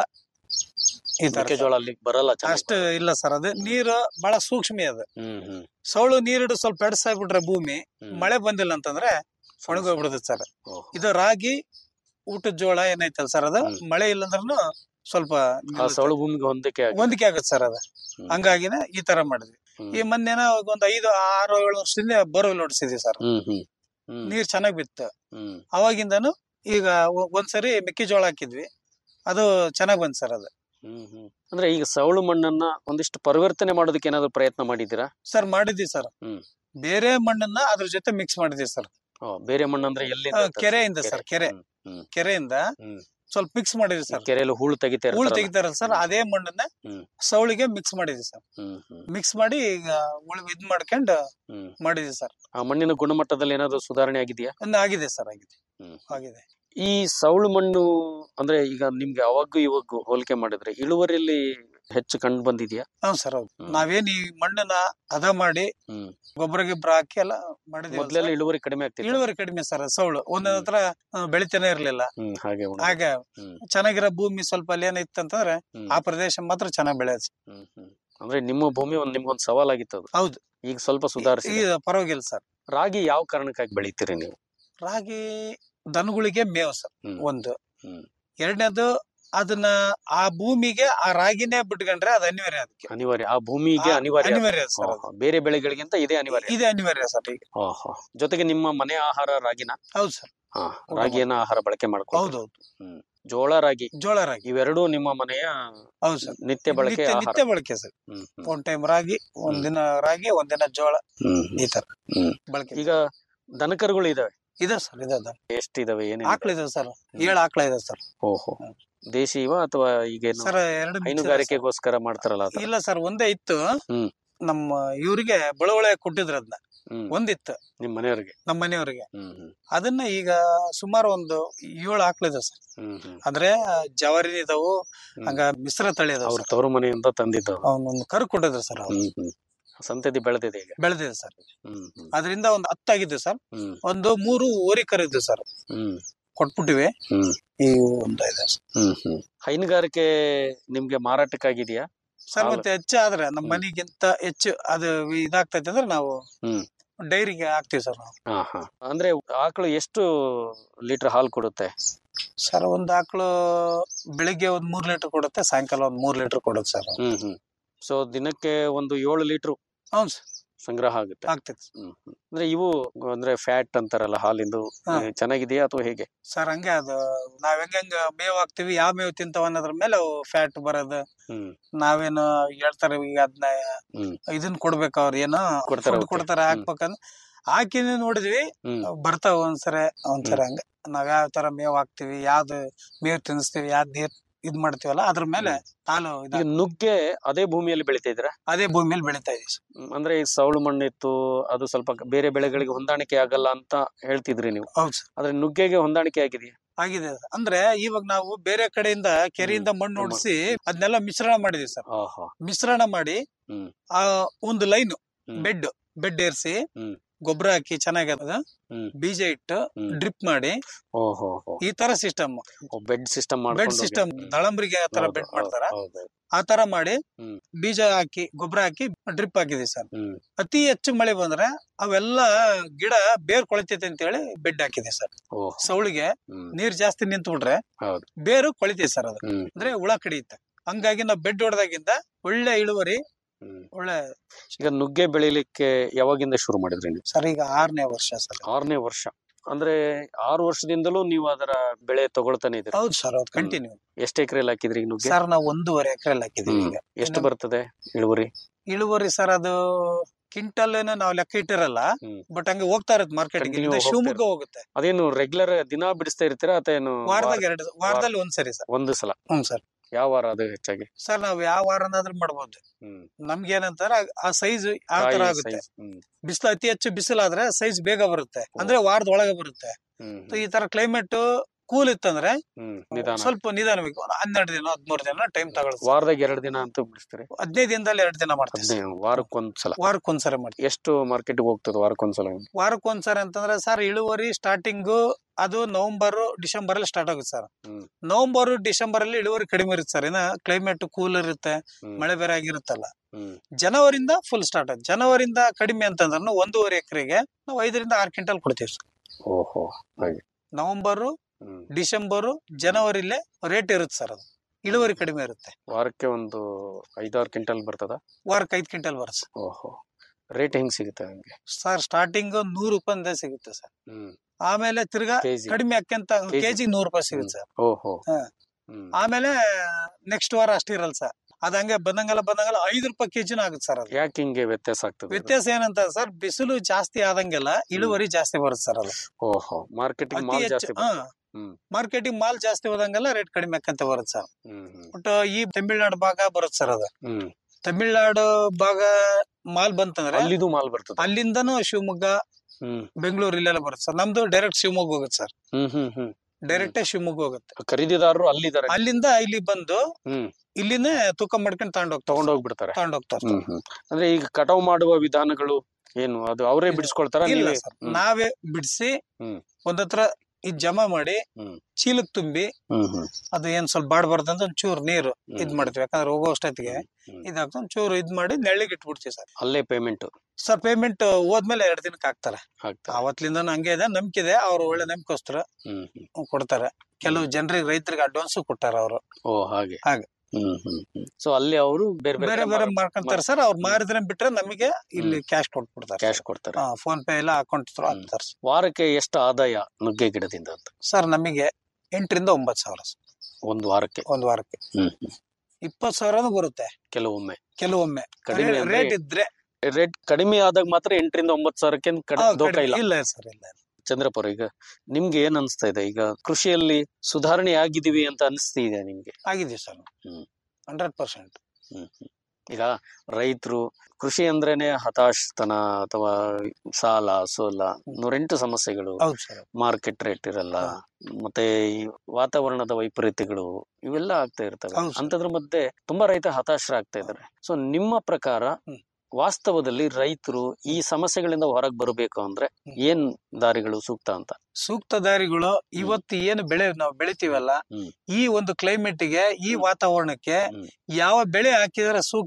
ಈ ತರ ಮೆಕ್ಕೆಜೋಳ ಅಲ್ಲಿ ಬರಲ್ಲ ಚೆನ್ನಾಗಿ ಅಷ್ಟು ಇಲ್ಲ ಸರ್ ಅದು ನೀರು ಬಹಳ ಸೂಕ್ಷ್ಮ ಅದು ಹ್ಮ್ ಹ್ಮ್ ಸೌಳು ನೀರಿಡು ಸ್ವಲ್ಪ ಎಡ್ಸಾಗ್ಬಿಟ್ರೆ ಭೂಮಿ ಹ್ಮ್. ಮಳೆ ಬಂದಿಲ್ಲ ಅಂತಂದ್ರೆ ಒಣಗೋಗ್ಬಿಡುತ್ತೆ ಸರ್ ಓಹೋ. ಇದು ರಾಗಿ ಊಟದ ಜೋಳ ಏನೈತಲ್ಲ ಸರ್ ಅದು ಹ್ಮ್. ಮಳೆ ಇಲ್ಲ ಅಂದ್ರೂ ಸ್ವಲ್ಪ ಆ ನಿಲ್ಲುತ್ತೆ. ಸೌಳು ಭೂಮಿಗೆ ಹೊಂದಿಕೆ ಆಗಿ ಹೊಂದಿಕೆ ಆಗುತ್ತೆ ಸರ್ ಅದು ಹ್ಮ್. ಹಂಗಾಗಿನೇ ಈ ತರ ಮಾಡಿದ್ವಿ ಹ್ಮ್. ಈ ಮೊನ್ನೆನ ಒಂದ್ ಐದು ಆರು ಏಳು ವರ್ಷದಿಂದ ಬೋರ್ವೆಲ್ ಹೊಡ್ಸಿದ್ವಿ ಸರ್ ಹ್ಮ್ ಹ್ಮ್ ಹ್ಮ್ ನೀರ್ ಚೆನ್ನಾಗ್ ಬಿತ್ತು ಹ್ಮ್ ಅವಾಗಿಂದನು ಈಗ ಒ- ಒಂದ್ಸರಿ ಮೆಕ್ಕೆಜೋಳ ಹಾಕಿದ್ವಿ ಅದು ಚೆನ್ನಾಗ್ ಬಂತ್ ಸರ್ ಅದು ಹ್ಮ್ ಹ್ಮ್ ಅಂದ್ರೆ ಈಗ ಸೌಳು ಮಣ್ಣನ್ನ ಒಂದಿಷ್ಟು ಪರಿವರ್ತನೆ ಮಾಡೋದಕ್ಕೆ ಏನಾದ್ರು ಪ್ರಯತ್ನ ಮಾಡಿದ್ದೀರಾ ಸರ್ ಮಾಡಿದ್ವಿ ಸರ್ ಹ್ಮ್. ಬೇರೆ ಮಣ್ಣನ್ನ ಅದ್ರ ಜೊತೆ ಮಿಕ್ಸ್ ಮಾಡಿದ್ವಿ ಸರ್ ಓ, ಬೇರೆ ಮಣ್ಣು ಅಂದ್ರೆ ಎಲ್ಲಿ ಆ, ಕೆರೆಯಿಂದ ಸರ್ ಕೆರೆ ಹ್ಮ್, ಹ್ಮ್. ಕೆರೆಯಿಂದ ಹ್ಮ್. ಸ್ವಲ್ಪ ಮಿಕ್ಸ್ ಮಾಡಿದ್ವಿ ಸರ್ ಕೆರೆಯಲ್ಲಿ ಹೂಳು ತೆಗಿತಾ ಹೂಳ್ ಇರ್ತಾರಲ್ಲ. ತೆಗಿತಾರಲ್ಲ ಸರ್ ಹ್ಮ್. ಅದೇ ಮಣ್ಣನ್ನ ಹ್ಮ್. ಸೌಳಿಗೆ ಮಿಕ್ಸ್ ಮಾಡಿದ್ವಿ ಸರ್ ಹ್ಮ್ ಹ್ಮ್ ಮಿಕ್ಸ್ ಮಾಡಿ ಈಗ ಉಳ್ ಇದ್ ಮಾಡ್ಕೊಂಡು ಹ್ಮ್ ಮಾಡಿದ್ವಿ ಸರ್ ಆ ಮಣ್ಣಿನ ಗುಣಮಟ್ಟದಲ್ಲಿ ಏನಾದ್ರು ಸುಧಾರಣೆ ಆಗಿದೆಯಾ ಒಂದು ಆಗಿದೆ ಸರ್ ಆಗಿದೆ ಹ್ಮ್. ಆಗಿದೆ ಈ ಸೌಳು ಮಣ್ಣು ಅಂದ್ರೆ ಈಗ ನಿಮ್ಗೆ ಅವಾಗೂ ಇವಾಗೂ ಹೋಲಿಕೆ ಮಾಡಿದ್ರೆ ಇಳುವರಿಯಲ್ಲಿ ಹೆಚ್ಚು ಕಂಡು ಬಂದಿದ್ಯಾ ಹೌದು ಸರ್ ಹೌದು ಹ್ಮ್. ನಾವೇನ್ ಈ ಮಣ್ಣನ್ನ ಹದ ಮಾಡಿ ಹ್ಮ್ ಗೊಬ್ಬರ ಗಿಬ್ಬರ ಹಾಕಿ ಎಲ್ಲ ಮಾಡಿದ್ವಿ ಮೊದ್ಲೆಲ್ಲ ಇಳುವರಿ ಕಡಿಮೆ ಆಗ್ತಿತ್ತು ಇಳುವರಿ ಕಡಿಮೆ ಸರ್ ಸೌಳು ಒಂದೊಂದ್ ಹತ್ರ ಆ, ಬೆಳಿತಾನೆ ಇರ್ಲಿಲ್ಲ ಹ್ಮ್ ಹಾಗೆ ಉಂಟು. ಹಾಗೆ ಹ್ಮ್ ಚೆನ್ನಾಗಿರೋ ಭೂಮಿ ಸ್ವಲ್ಪ ಅಲ್ಲಿ ಏನಿತ್ತು ಅಂತಂದ್ರೆ ಹ್ಮ್. ಆ ಪ್ರದೇಶ ಮಾತ್ರ ಚೆನ್ನಾಗ್ ಬೆಳೆಯೋದು ಹ್ಮ್ ಹ್ಮ್ ಅಂದ್ರೆ ನಿಮ್ಮ ಭೂಮಿ ಒಂದ್ ನಿಮ್ಗೊಂದ್ ಸವಾಲಾಗಿತ್ತು ಅದು ಹೌದು ಈಗ ಸ್ವಲ್ಪ ಸುಧಾರಿಸಿ ಈಗ ಪರವಾಗಿಲ್ಲ ಸರ್ ರಾಗಿ ಯಾವ ಕಾರಣಕ್ಕಾಗಿ ಬೆಳಿತೀರಿ ನೀವು ರಾಗಿ ದನಗಳಿಗೆ ಮೇವು ಸರ್ ಹ್ಮ್. ಒಂದು ಹ್ಮ್. ಎರಡನೇದು ಅದನ್ನ ಆ ಭೂಮಿಗೆ ಆ ರಾಗಿನೇ ಬಿಟ್ಕೊಂಡ್ರೆ ಅದು ಅನಿವಾರ್ಯ ಅದಕ್ಕೆ ಅನಿವಾರ್ಯ ಆ ಭೂಮಿಗೆ ಆ- ಅನಿವಾರ್ಯ ಅನಿವಾರ್ಯ ಸರ್ ಅದು. ಓಹೋ. ಬೇರೆ ಬೆಳೆಗಳಿಗಿಂತ ಇದೇ ಅನಿವಾರ್ಯ ಇದೆ ಅನಿವಾರ್ಯ ಸರ್ ಈಗ ಓಹೋ ಜೊತೆಗೆ ನಿಮ್ಮ ಮನೆ ಆಹಾರ ರಾಗಿನ ಹೌದು ಸರ್ ಹಾ ರಾಗಿಯನ್ನ ಆಹಾರ ಬಳಕೆ ಮಾಡ್ಕೊಂಡು ಹೌದೌದು ಜೋಳ ರಾಗಿ ಜೋಳ ರಾಗಿ ಇವೆರಡೂ ನಿಮ್ಮ ಮನೆಯ ಹೌದು ಸರ್ ನಿತ್ಯ ಬಳಕೆ ನಿತ್ಯ ಆಹಾರ ನಿತ್ಯ ಬಳಕೆ ಸರ್ ಹ್ಮ್, ಹ್ಮ್, ಒಂದ್ ಟೈಮ್ ರಾಗಿ ಒಂದಿನ ರಾಗಿ ಒಂದಿನ ಜೋಳ ಹ್ಮ್, ಈ ತರ ಹ್ಮ್. ಬಳಕೆ ಈಗ ದನಕರುಗಳು ಇದಾವೆ ಇದೆ ಸರ್ ಇದೆ ಅದ ಎಷ್ಟಿದಾವೆ ಏನೇನು ಆಕಳ ಇದೆ ಸರ್ ಏಳು ಆಕಳ ಇದೆ ಸರ್ ಓಹೋ ಹ್ಮ್. ದೇಶಿ ಇವ ಅಥವಾ ಈಗೇನು ಸರ್ ಎರಡು mix ಇದೆ ಹೈನುಗಾರಿಕೆಗೋಸ್ಕರ ಮಾಡ್ತಾರಲ್ಲ ಸರ್. ಅದು ಇಲ್ಲ ಸರ್ ಒಂದೇ ಇತ್ತು ಹ್ಮ್. ನಮ್ಮ ಇವ್ರಿಗೆ ಬಳವಳೆ ಕೊಟ್ಟಿದ್ರು ಅದನ್ನ ಹ್ಮ್ ಒಂದಿತ್ತು ನಿಮ್ ಮನೆಯವ್ರಿಗೆ ನಮ್ಮ ಮನೆಯವ್ರಿಗೆ ಹ್ಮ್ ಹ್ಮ್ ಅದನ್ನ ಈಗ ಸುಮಾರು ಒಂದು ಏಳು ಆಕಳಿದೆ ಸರ್ ಹ್ಮ್ ಹ್ಮ್ ಅಂದ್ರೆ ಜವಾರಿ ಇದಾವು ಹ್ಮ್. ಹಂಗ ಮಿಶ್ರ ತಳಿ ಅವ್ರ ಅದಾವ ತವರು ಮನೆಯಿಂದ ತಂದಿದ್ದು ಅವನೊಂದು ಕರು ಕೊಟ್ಟಿದ್ರು ಸರ್ ಅವ್ರು ಹ್ಮ್ ಹ್ಮ್ ಸಂತತಿ ಬೆಳೆದಿದೆ ಈಗ ಬೆಳೆದಿದೆ ಸರ್ ಹ್ಮ್ ಹ್ಮ್ ಅದರಿಂದ ಒಂದು ಹತ್ತಾಗಿದ್ದು ಸರ್ ಹ್ಮ್ ಒಂದು ಮೂರು ಓರಿ ಕರು ಇದ್ದು ಸರ್ ಹ್ಮ್ ಕೊಟ್ಬಿಟ್ಟಿವಿ ಹ್ಮ್ ಈ ಒಂದು ಇದೆ ಸರ್. ಹ್ಮ್ ಹ್ಮ್ ಹೈನುಗಾರಿಕೆ ನಿಮ್ಗೆ ಮಾರಾಟಕ್ಕಾಗಿದೆಯಾ ಸರ್ ಹಾಲು. ಮತ್ತೆ ಹೆಚ್ಚು ಆದ್ರೆ ನಮ್ಮ ಹ್ಮ್. ಮನೆಗಿಂತ ಹೆಚ್ಚು ಅದು ಇದಾಗ್ತೈತೆ ಅಂದ್ರೆ ನಾವು ಹ್ಮ್. ಡೈರಿಗೆ ಹಾಕ್ತಿವಿ ಸರ್ ನಾವು ಹಾ ಹಾ ಅಂದ್ರೆ ಆಕಳು ಎಷ್ಟು ಲೀಟರ್ ಹಾಲು ಕೊಡುತ್ತೆ ಸರ್ ಒಂದ್ ಆಕಳು ಬೆಳಿಗ್ಗೆ ಒಂದ್ ಮೂರ್ ಲೀಟರ್ ಕೊಡುತ್ತೆ ಸಾಯಂಕಾಲ ಒಂದ್ ಮೂರ್ ಲೀಟರ್ ಕೊಡುತ್ತೆ ಸರ್ ಹ್ಮ್ ಹ್ಮ್ ಸೊ ದಿನಕ್ಕೆ ಒಂದು ಏಳು ಲೀಟರ್ ಹೌನ್ ಸರ್ ಸಂಗ್ರಹ ಆಗುತ್ತೆ ಆಗ್ತೈತಿ ಹ್ಮ್ ಹ್ಮ್. ಅಂದ್ರೆ ಇವು ಅಂದ್ರೆ ಫ್ಯಾಟ್ ಅಂತಾರಲ್ಲ ಹಾಲಿಂದು ಹಾ. ಏ, ಚೆನ್ನಾಗಿದೆಯಾ ಅಥವಾ ಹೇಗೆ ಸರ್ ಹಂಗೆ ಅದು ನಾವ್ ಹೆಂಗ ಹೆಂಗ ಮೇವ್ ಹಾಕ್ತಿವಿ ಯಾವ ಮೇವ್ ತಿಂತಾವ ಅನ್ನೋದ್ರ ಮೇಲೆ ಅವು ಫ್ಯಾಟ್ ಬರೋದು ಹ್ಮ್ ನಾವೇನು ಹೇಳ್ತಾರೆ ಈಗ ಅದನ್ನ ಹ್ಮ್ ಇದನ್ನ ಕೊಡ್ಬೇಕು ಅವ್ರ ಏನೋ ಕೊಡ್ತಾರೆ, ಫುಡ್ okay. ಕೊಡ್ತಾರೆ ಹ್ಮ್. ಹಾಕ್ಬೇಕಂದ್ ಹಾಕಿನ ನೋಡಿದ್ವಿ ಹ್ಮ್ ಬರ್ತಾವ ಒಂದ್ಸರಿ ಒಂದ್ಸರಿ ಹಂಗ ನಾವ್ ಯಾವ ತರ ಮೇವ್ ಹಾಕ್ತಿವಿ ಯಾವ್ದು ಮೇವ್ ತಿನ್ನಿಸ್ತೀವಿ ಯಾವ್ದ್ ನೀರ್ ಇದ್ ಮಾಡ್ತೀವಲ್ಲ ಅದ್ರ ಮೇಲೆ ಹಾಲು ಈಗ ಇದ ನುಗ್ಗೆ ಅದೇ ಭೂಮಿಯಲ್ಲಿ ಬೆಳಿತಾ ಇದ್ರ ಅದೇ ಭೂಮಿ ಮೇಲೆ ಬೆಳಿತಾ ಇದೀವಿ ಸರ್. ಅಂದ್ರೆ ಈ ಸೌಳು ಮಣ್ಣಿತ್ತು ಅದು ಸ್ವಲ್ಪ ಬೇರೆ ಬೆಳೆಗಳಿಗೆ ಹೊಂದಾಣಿಕೆ ಆಗಲ್ಲ ಅಂತ ಹೇಳ್ತಿದ್ರಿ ನೀವು ಹೌದು ಸರ್ ಆದ್ರೆ ನುಗ್ಗೆಗೆ ಹೊಂದಾಣಿಕೆ ಆಗಿದೆಯಾ ಆಗಿದೆ ಅದು. ಅಂದ್ರೆ ಇವಾಗ ನಾವು ಬೇರೆ ಕಡೆಯಿಂದ ಕೆರೆಯಿಂದ ಮಣ್ಣು ಹ್ಮ್. ಹೊಡಿಸಿ ಅದನ್ನೆಲ್ಲ ಮಿಶ್ರಣ ಮಾಡಿದೀವಿ ಸರ್ ಆಹಾ ಮಿಶ್ರಣ ಮಾಡಿ ಹ್ಮ್. ಆ ಒಂದು ಲೈನ್ ಹ್ಮ್. ಬೆಡ್ ಬೆಡ್ ಏರ್ಸಿ ಹ್ಮ್. ಗೊಬ್ಬರ ಹಾಕಿ ಚೆನ್ನಾಗಿ ಅದ ಹ್ಮ್. ಬೀಜ ಇಟ್ಟು ಹ್ಮ್. ಡ್ರಿಪ್ ಮಾಡಿ ಓಹೋ ಈ ತರ ಸಿಸ್ಟಮ್ ಬೆಡ್ ಸಿಸ್ಟಮ್ ಬೆಡ್ ಮಾಡ್ಕೊಂಡು ಸಿಸ್ಟಮ್ ದಳಂಬ್ರಿಗೆ ಆ ತರ ಹೌದು, ಬೆಡ್ ಹೌದು, ಮಾಡ್ತಾರ ಹೌದು. ಆ ತರ ಮಾಡಿ ಹ್ಮ್. ಬೀಜ ಹಾಕಿ ಗೊಬ್ಬರ ಹಾಕಿ ಡ್ರಿಪ್ ಹಾಕಿದೀವಿ ಸರ್ ಹ್ಮ್ ಅತಿ ಹೆಚ್ಚು ಮಳೆ ಬಂದ್ರೆ ಅವೆಲ್ಲ ಗಿಡ ಬೇರ್ ಕೊಳಿತೈತೆ ಅಂತ ಹೇಳಿ ಬೆಡ್ ಹಾಕಿದೆ ಸರ್ ಓಹೋ ಸೌಳಿಗೆ ಹ್ಮ್ ನೀರ್ ಜಾಸ್ತಿ ನಿಂತು ಬಿಟ್ರೆ ಹೌದು. ಬೇರು ಕೊಳಿತೈತೆ ಸರ್ ಅದು ಹ್ಮ್ ಅಂದ್ರೆ ಹುಳ ಕಡಿಯುತ್ತೆ ಹಂಗಾಗಿ ನಾವು ಬೆಡ್ ಹೊಡೆದಾಗಿಂದ ಒಳ್ಳೆ ಇಳುವರಿ ಹ್ಮ್ ಒಳ್ಳೆ ಈಗ ನುಗ್ಗೆ ಬೆಳಿಲಿಕ್ಕೆ ಯಾವಾಗಿಂದ ಶುರು ಮಾಡಿದ್ರಿ ನೀವು ಸರ್ ಈಗ ಆರನೇ ವರ್ಷ ಸರ್ ಆರನೇ ವರ್ಷ ಅಂದ್ರೆ ಆರು ವರ್ಷದಿಂದಲೂ ನೀವು ಅದರ ಬೆಳೆ ತಗೊಳ್ತಾನೆ ಇದ್ದೀರಿ ಹೌದು ಸರ್ ಹೌದು ಕಂಟಿನ್ಯೂ ಎಷ್ಟು ಎಕರೆಯಲ್ಲಿ ಹಾಕಿದ್ರಿ ಈಗ ನುಗ್ಗೆ ಸರ್ ನಾವು ಒಂದೂವರೆ ಎಕರೆ ಹಾಕಿದೀವಿ ಹ್ಮ್. ಈಗ ಎಷ್ಟು ಇನ್ನು- ಬರ್ತದೆ ಇಳುವರಿ ಇಳುವರಿ ಸರ್ ಅದು ಕ್ವಿಂಟಲ್ ಏನೋ ನಾವು ಲೆಕ್ಕ ಇಟ್ಟಿರಲ್ಲ ಹ್ಮ್. ಬಟ್ ಹಂಗೆ ಹೋಗ್ತಾ ಇರುತ್ತೆ ಮಾರ್ಕೆಟ್ Continue ಹೋಗ್ತಾ ಶಿವಮೊಗ್ಗ ಹೋಗುತ್ತೆ ಅದೇನು ರೆಗ್ಯುಲರ್ ದಿನ ಬಿಡಿಸ್ತಾ ಇರ್ತೀರಾ ಅಥವಾ ಏನು ವಾರದಾಗ ವಾರ- ಎರಡು ವಾರದಲ್ಲಿ ಒಂದ್ಸರಿ ಸರ್ ಒಂದು ಸಲ ಹ್ಮ್ ಸರ್ ಯಾವ ವಾರ ಅದು ಹೆಚ್ಚಾಗಿ ಸರ್ ನಾವ್ ಯಾವ ವಾರನಾದ್ರೂ ಮಾಡ್ಬೋದು ಹ್ಮ್ ನಮ್ಗೆ ಏನಂತಾರ ಆ ಸೈಜ್ ಆ ತರ ಕಾಯಿ ಆಗುತ್ತೆ size. ಹ್ಮ್ ಬಿಸಿಲು ಅತಿ ಹೆಚ್ಚು ಬಿಸಿಲಾದ್ರೆ ಸೈಜ್ ಬೇಗ ಬರುತ್ತೆ ಅಂದ್ರೆ ವಾರದ ಒಳಗೆ ಬರುತ್ತೆ ಹ್ಮ್ So ಈ ತರ ಕ್ಲೈಮೇಟ್ ಕೂಲ್ ಇತ್ತಂದ್ರೆ ಹ್ಮ್ ನಿಧಾನ ಸ್ವಲ್ಪ ನಿಧಾನವಾಗಿ ಒಂದು ಹನ್ನೆರಡು ದಿನ ಹದಿಮೂರು ದಿನ ಟೈಮ್ ತಗೊಳುತ್ತೆ ವಾರದಾಗ ಎರಡು ದಿನ ಅಂತೂ ಬಿಡಿಸ್ತೀರಿ ಹದಿನೈದು ದಿನದಲ್ಲಿ ಎರಡು ದಿನ ಮಾಡ್ತೀವಿ sir. ಹದಿನೈದು ವಾರಕ್ಕೊಂದ್ಸಲ ವಾರಕ್ಕೊಂದ್ಸರಿ ಮಾಡ್ತೀವಿ ಎಷ್ಟು ಮಾರ್ಕೆಟ್ಗೆ ಹೋಗ್ತದೆ ವಾರಕ್ಕೊಂದ್ಸಲ ವಾರಕ್ಕೊಂದ್ಸರಿ ಅಂತಂದ್ರೆ ಸರ್ ಇಳುವರಿ ಸ್ಟಾರ್ಟಿಂಗ್ ಅದು ನವೆಂಬರ್ ಡಿಸೆಂಬರ್ ಅಲ್ಲಿ ಸ್ಟಾರ್ಟ್ ಆಗುತ್ತೆ ಸರ್ ಹ್ಮ್. ನವೆಂಬರ್ ಡಿಸೆಂಬರ್ ಅಲ್ಲಿ ಇಳುವರಿ ಕಡಿಮೆ ಇರುತ್ತೆ ಸರ್ ಇನ್ನ ಕ್ಲೈಮೇಟ್ ಕೂಲ್ ಇರುತ್ತೆ ಹ್ಮ್. ಮಳೆ ಬೇರೆ ಆಗಿರುತ್ತಲ್ಲ ಹ್ಮ್ ಜನವರಿಂದ ಫುಲ್ ಸ್ಟಾರ್ಟ್ ಆಗುತ್ತೆ ಜನವರಿಂದ ಕಡಿಮೆ ಅಂತಂದ್ರೆ ಒಂದೂವರೆ ಎಕರೆಗೆ ನಾವು ಐದರಿಂದ ಆರು ಕ್ವಿಂಟಲ್ ಕೊಡ್ತೀವಿ ಸರ್ ಓಹೋ ಹಾಗೆ ನವೆಂಬರ್ ಹ್ಮ್ ಡಿಸೆಂಬರ್ ಜನವರಿಲೇ ರೇಟ್ ಇರುತ್ತೆ ಸರ್ ಅದು ಇಳುವರಿ ಕಡಿಮೆ ಇರುತ್ತೆ ವಾರಕ್ಕೆ ಒಂದು ಐದಾರು ಕ್ವಿಂಟಲ್ ಬರ್ತದ ವಾರಕ್ಕೆ ಐದು ಕ್ವಿಂಟಲ್ ಬರುತ್ತೆ ಸರ್. ಓಹೋ ರೇಟ್ ಹೆಂಗ್ ಸಿಗುತ್ತೆ ಹಂಗೆ ಸರ್ ಸ್ಟಾರ್ಟಿಂಗ್ ನೂರು ರೂಪಾಯಿಂದ ಸಿಗುತ್ತೆ ಸರ್ ಹ್ಮ್ ಆಮೇಲೆ ತಿರ್ಗಾ ಕೆಜಿ ಕಡಿಮೆ ಅಕ್ಕಂತ ಕೆಜಿ. ಕೆಜಿ ನೂರು ರೂಪಾಯಿ ಸಿಗುತ್ತೆ ಸರ್ ಓಹೋ ಹಾ. ಹ್ಮ್ ಆಮೇಲೆ ನೆಕ್ಸ್ಟ್ ವಾರ ಅಷ್ಟಿರಲ್ಲ ಸರ್ ಅದ್ ಹಂಗೆ ಬಂದಂಗೆಲ್ಲ ಬಂದಂಗೆಲ್ಲ ಐದು ರೂಪಾಯಿ ಕೆಜಿನ ಆಗುತ್ತೆ ಸರ್ ಅದು ಯಾಕೆ ಹಿಂಗೆ ವ್ಯತ್ಯಾಸ ಆಗ್ತದೆ ಅದು? ವ್ಯತ್ಯಾಸ ಏನಂತ ಸರ್ ಬಿಸಿಲು ಜಾಸ್ತಿ ಆದಂಗೆಲ್ಲ ಇಳುವರಿ ಜಾಸ್ತಿ ಬರುತ್ತೆ ಸರ್ ಅದು ಓಹೋ ಮಾರ್ಕೆಟಿಂಗ್ ಅತಿ ಮಾಲ್ ಹೆಚ್ಚು ಜಾಸ್ತಿ ಹಾ ಬರ್ತದೆ. ಹ್ಮ್. ಮಾರ್ಕೆಟಿಂಗ್ ಮಾಲ್ ಜಾಸ್ತಿ ಹೋದಂಗೆಲ್ಲ ರೇಟ್ ಕಡಿಮೆ ಆಕ್ಕಂತ ಬರುತ್ತೆ ಸರ್ ಹ್ಮ್ ಹ್ಮ್ ಬಟ್ ಈ ತಮಿಳ್ನಾಡು ಭಾಗ ಬರುತ್ತೆ ಸರ್ ಅದು ಹ್ಮ್ ತಮಿಳ್ನಾಡು ಭಾಗ ಮಾಲ್ ಬಂತಂದ್ರೆ ಅಲ್ಲಿದು ಮಾಲ್ ಬರ್ತದೆ ಅಲ್ಲಿಂದನೂ ಶಿವಮೊಗ್ಗ ಹ್ಮ್ ಬೆಂಗಳೂರು ಇಲ್ಲೆಲ್ಲ ಬರುತ್ತೆ ಸರ್ ನಮ್ದು ಡೈರೆಕ್ಟ್ ಶಿವಮೊಗ್ಗ ಹೋಗುತ್ತೆ ಸರ್ ಹ್ಮ್ ಹ್ಮ್ ಹ್ಮ್ ಡೈರೆಕ್ಟೇ ಶಿವಮೊಗ್ಗ ಹೋಗುತ್ತೆ ಖರೀದಿದಾರರು ಅಲ್ಲಿದ್ದಾರೆ ಅಲ್ಲಿಂದ ಇಲ್ಲಿ ಬಂದು ಹ್ಮ್ ಇಲ್ಲಿನೇ ತೂಕ ಮಾಡ್ಕೊಂಡು ತಗೊಂಡ್ ಹೋಗ್ತಾರೆ ತಗೊಂಡೋಗ್ಬಿಡ್ತಾರೆ ತಗೊಂಡ್ ಹೋಗ್ತಾರೆ ಹ್ಮ್ ಹ್ಮ್ ಅಂದ್ರೆ ಈಗ ಕಟಾವ್ ಮಾಡುವ ವಿಧಾನಗಳು ಏನು ಅದು ಅವರೇ ಇಲ್ಲ. ಬಿಡಿಸ್ಕೊಳ್ತಾರ ಇಲ್ಲ ನೀವೇ ಸರ್ ಹ್ಮ್. ನಾವೇ ಬಿಡಿಸಿ ಹ್ಮ್. ಒಂದತ್ರ ಇದ್ ಜಮಾ ಮಾಡಿ ಹ್ಮ್. ಚೀಲಕ್ ತುಂಬಿ ಹ್ಮ್ ಹ್ಮ್ ಅದು ಏನ್ ಸ್ವಲ್ಪ ಬಾಡ್ಬಾರ್ದಂತ ಒಂದ್ ಚೂರ್ ನೀರು ಹ್ಮ್. ಇದ್ ಮಾಡ್ತೀವಿ ಯಾಕಂದ್ರೆ ಹೋಗೋ ಅಷ್ಟೊತ್ತಿಗೆ ಹ್ಮ್. ಇದಾಗ್ತದೆ ಒಂದ್ ಚೂರು ಇದ್ ಮಾಡಿ ನೆಳ್ಳಿಗೆ ಇಟ್ಬಿಡ್ತೀವಿ ಸರ್ ಅಲ್ಲೇ ಪೇಮೆಂಟ್ ಸರ್ ಪೇಮೆಂಟ್ ಹೋದ್ಮೇಲೆ ಎರಡ್ ದಿನಕ್ಕೆ ಹಾಕ್ತಾರೆ ಆಗ್ತದೆ ಅವತ್ತಿಂದ ಹಂಗೆ ಇದೆ ನಂಬಿಕೆ ಇದೆ ಅವ್ರು ಒಳ್ಳೆ ನಂಬಿಕೋಸ್ಕರ ಹ್ಮ್ ಹ್ಮ್ ಕೊಡ್ತಾರೆ ಕೆಲವು ಜನರಿಗೆ ರೈತರಿಗೆ ಅಡ್ವಾನ್ಸ್ ಕೊಟ್ಟಾರ ಅವರು ಓ ಹಾಗೆ ಹಾಗೆ. ಹ್ಮ್ ಹ್ಮ್ ಹ್ಮ್ ಸೊ ಅಲ್ಲಿ ಅವರು ಬೇರೆ ಬೇರೆ ಬೇರೆ ಮಾಡ್ಕೊಂತಾರೆ ಸರ್ ಅವ್ರು ಮಾರಿದ್ರೆ ಬಿಟ್ರೆ ನಮಗೆ ಇಲ್ಲಿ ಕ್ಯಾಶ್ ಕೊಟ್ಬಿಡ್ತಾರೆ ಕ್ಯಾಶ್ ಕೊಡ್ತಾರೆ ಫೋನ್ ಪೇ ಎಲ್ಲ ಅಕೌಂಟ್ ಥ್ರೂ ಹ್ಮ್. ಹಾಕ್ತಾರೆ ವಾರಕ್ಕೆ ಎಷ್ಟು ಆದಾಯ ನುಗ್ಗೆ ಗಿಡದಿಂದ ಅಂತ ಸರ್ ನಮಗೆ ಎಂಟರಿಂದ ಒಂಬತ್ತು ಸಾವಿರ sir. ಒಂದು ವಾರಕ್ಕೆ ಒಂದ್ ವಾರಕ್ಕೆ ಹ್ಮ್ ಹ್ಮ್. ಇಪ್ಪತ್ತು ಸಾವಿರನೂ ಬರುತ್ತೆ ಕೆಲವೊಮ್ಮೆ ಕೆಲವೊಮ್ಮೆ ಕಡಿಮೆ ಅಂದ್ರೆ ರೇಟ್ ಇದ್ರೆ ರೇಟ್ ಕಡಿಮೆ ಆದಾಗ ಮಾತ್ರ ಎಂಟರಿಂದ ಒಂಬತ್ತು ಸಾವಿರಕ್ಕೆ ಆ, ದೋಖ ಕಡಿಮೆ- ಇಲ್ಲ ಇಲ್ಲ ಸರ್ ಇಲ್ಲ ಚಂದ್ರಪುರ ಈಗ ನಿಮ್ಗೆ ಏನ್ ಅನ್ಸ್ತಾ ಇದೆ ಈಗ ಕೃಷಿಯಲ್ಲಿ ಸುಧಾರಣೆ ಆಗಿದೀವಿ ಅಂತ ಅನಿಸ್ತಿದೆ ನಿಮ್ಗೆ ಆಗಿದೀವಿ sir hmm. Hundred percent hmm hmm. ಈಗ ರೈತರು ಕೃಷಿ ಅಂದ್ರೇನೆ ಹತಾಶತನ ಅಥವಾ ಸಾಲ ಸೋಲ ನೂರೆಂಟು ಸಮಸ್ಯೆಗಳು ಹೌದು ಸರ್ ಮಾರ್ಕೆಟ್ ರೇಟ್ ಇರಲ್ಲ ಮತ್ತೆ ಈ ವಾತಾವರಣದ ವೈಪರೀತ್ಯಗಳು ಇವೆಲ್ಲ ಆಗ್ತಾ ಇರ್ತವೆ ಹೌದು ಸರ್. ಅಂತದ್ರ ಮಧ್ಯೆ ತುಂಬಾ ರೈತ ಹತಾಶರಾಗ್ತಾ ಇದ್ದಾರೆ ಸೊ ನಿಮ್ಮ ಪ್ರಕಾರ ಹ್ಮ್. ವಾಸ್ತವದಲ್ಲಿ ರೈತರು ಈ ಸಮಸ್ಯೆಗಳಿಂದ ಹೊರಗೆ ಬರಬೇಕು ಅಂದ್ರೆ ಹ್ಮ್. ಏನ್ ದಾರಿಗಳು ಸೂಕ್ತ ಅಂತ ಸೂಕ್ತ ದಾರಿಗಳು ಇವತ್ತು ಏನು ಬೆಳೆ ನಾವು ಬೆಳಿತೀವಲ್ಲ ಹ್ಮ್. ಈ ಒಂದು ಕ್ಲೈಮೇಟ್ ಗೆ ಈ ವಾತಾವರಣಕ್ಕೆ ಹ್ಮ್. ಯಾವ ಬೆಳೆ ಹಾಕಿದ್ರೆ ಸೂಕ್ತ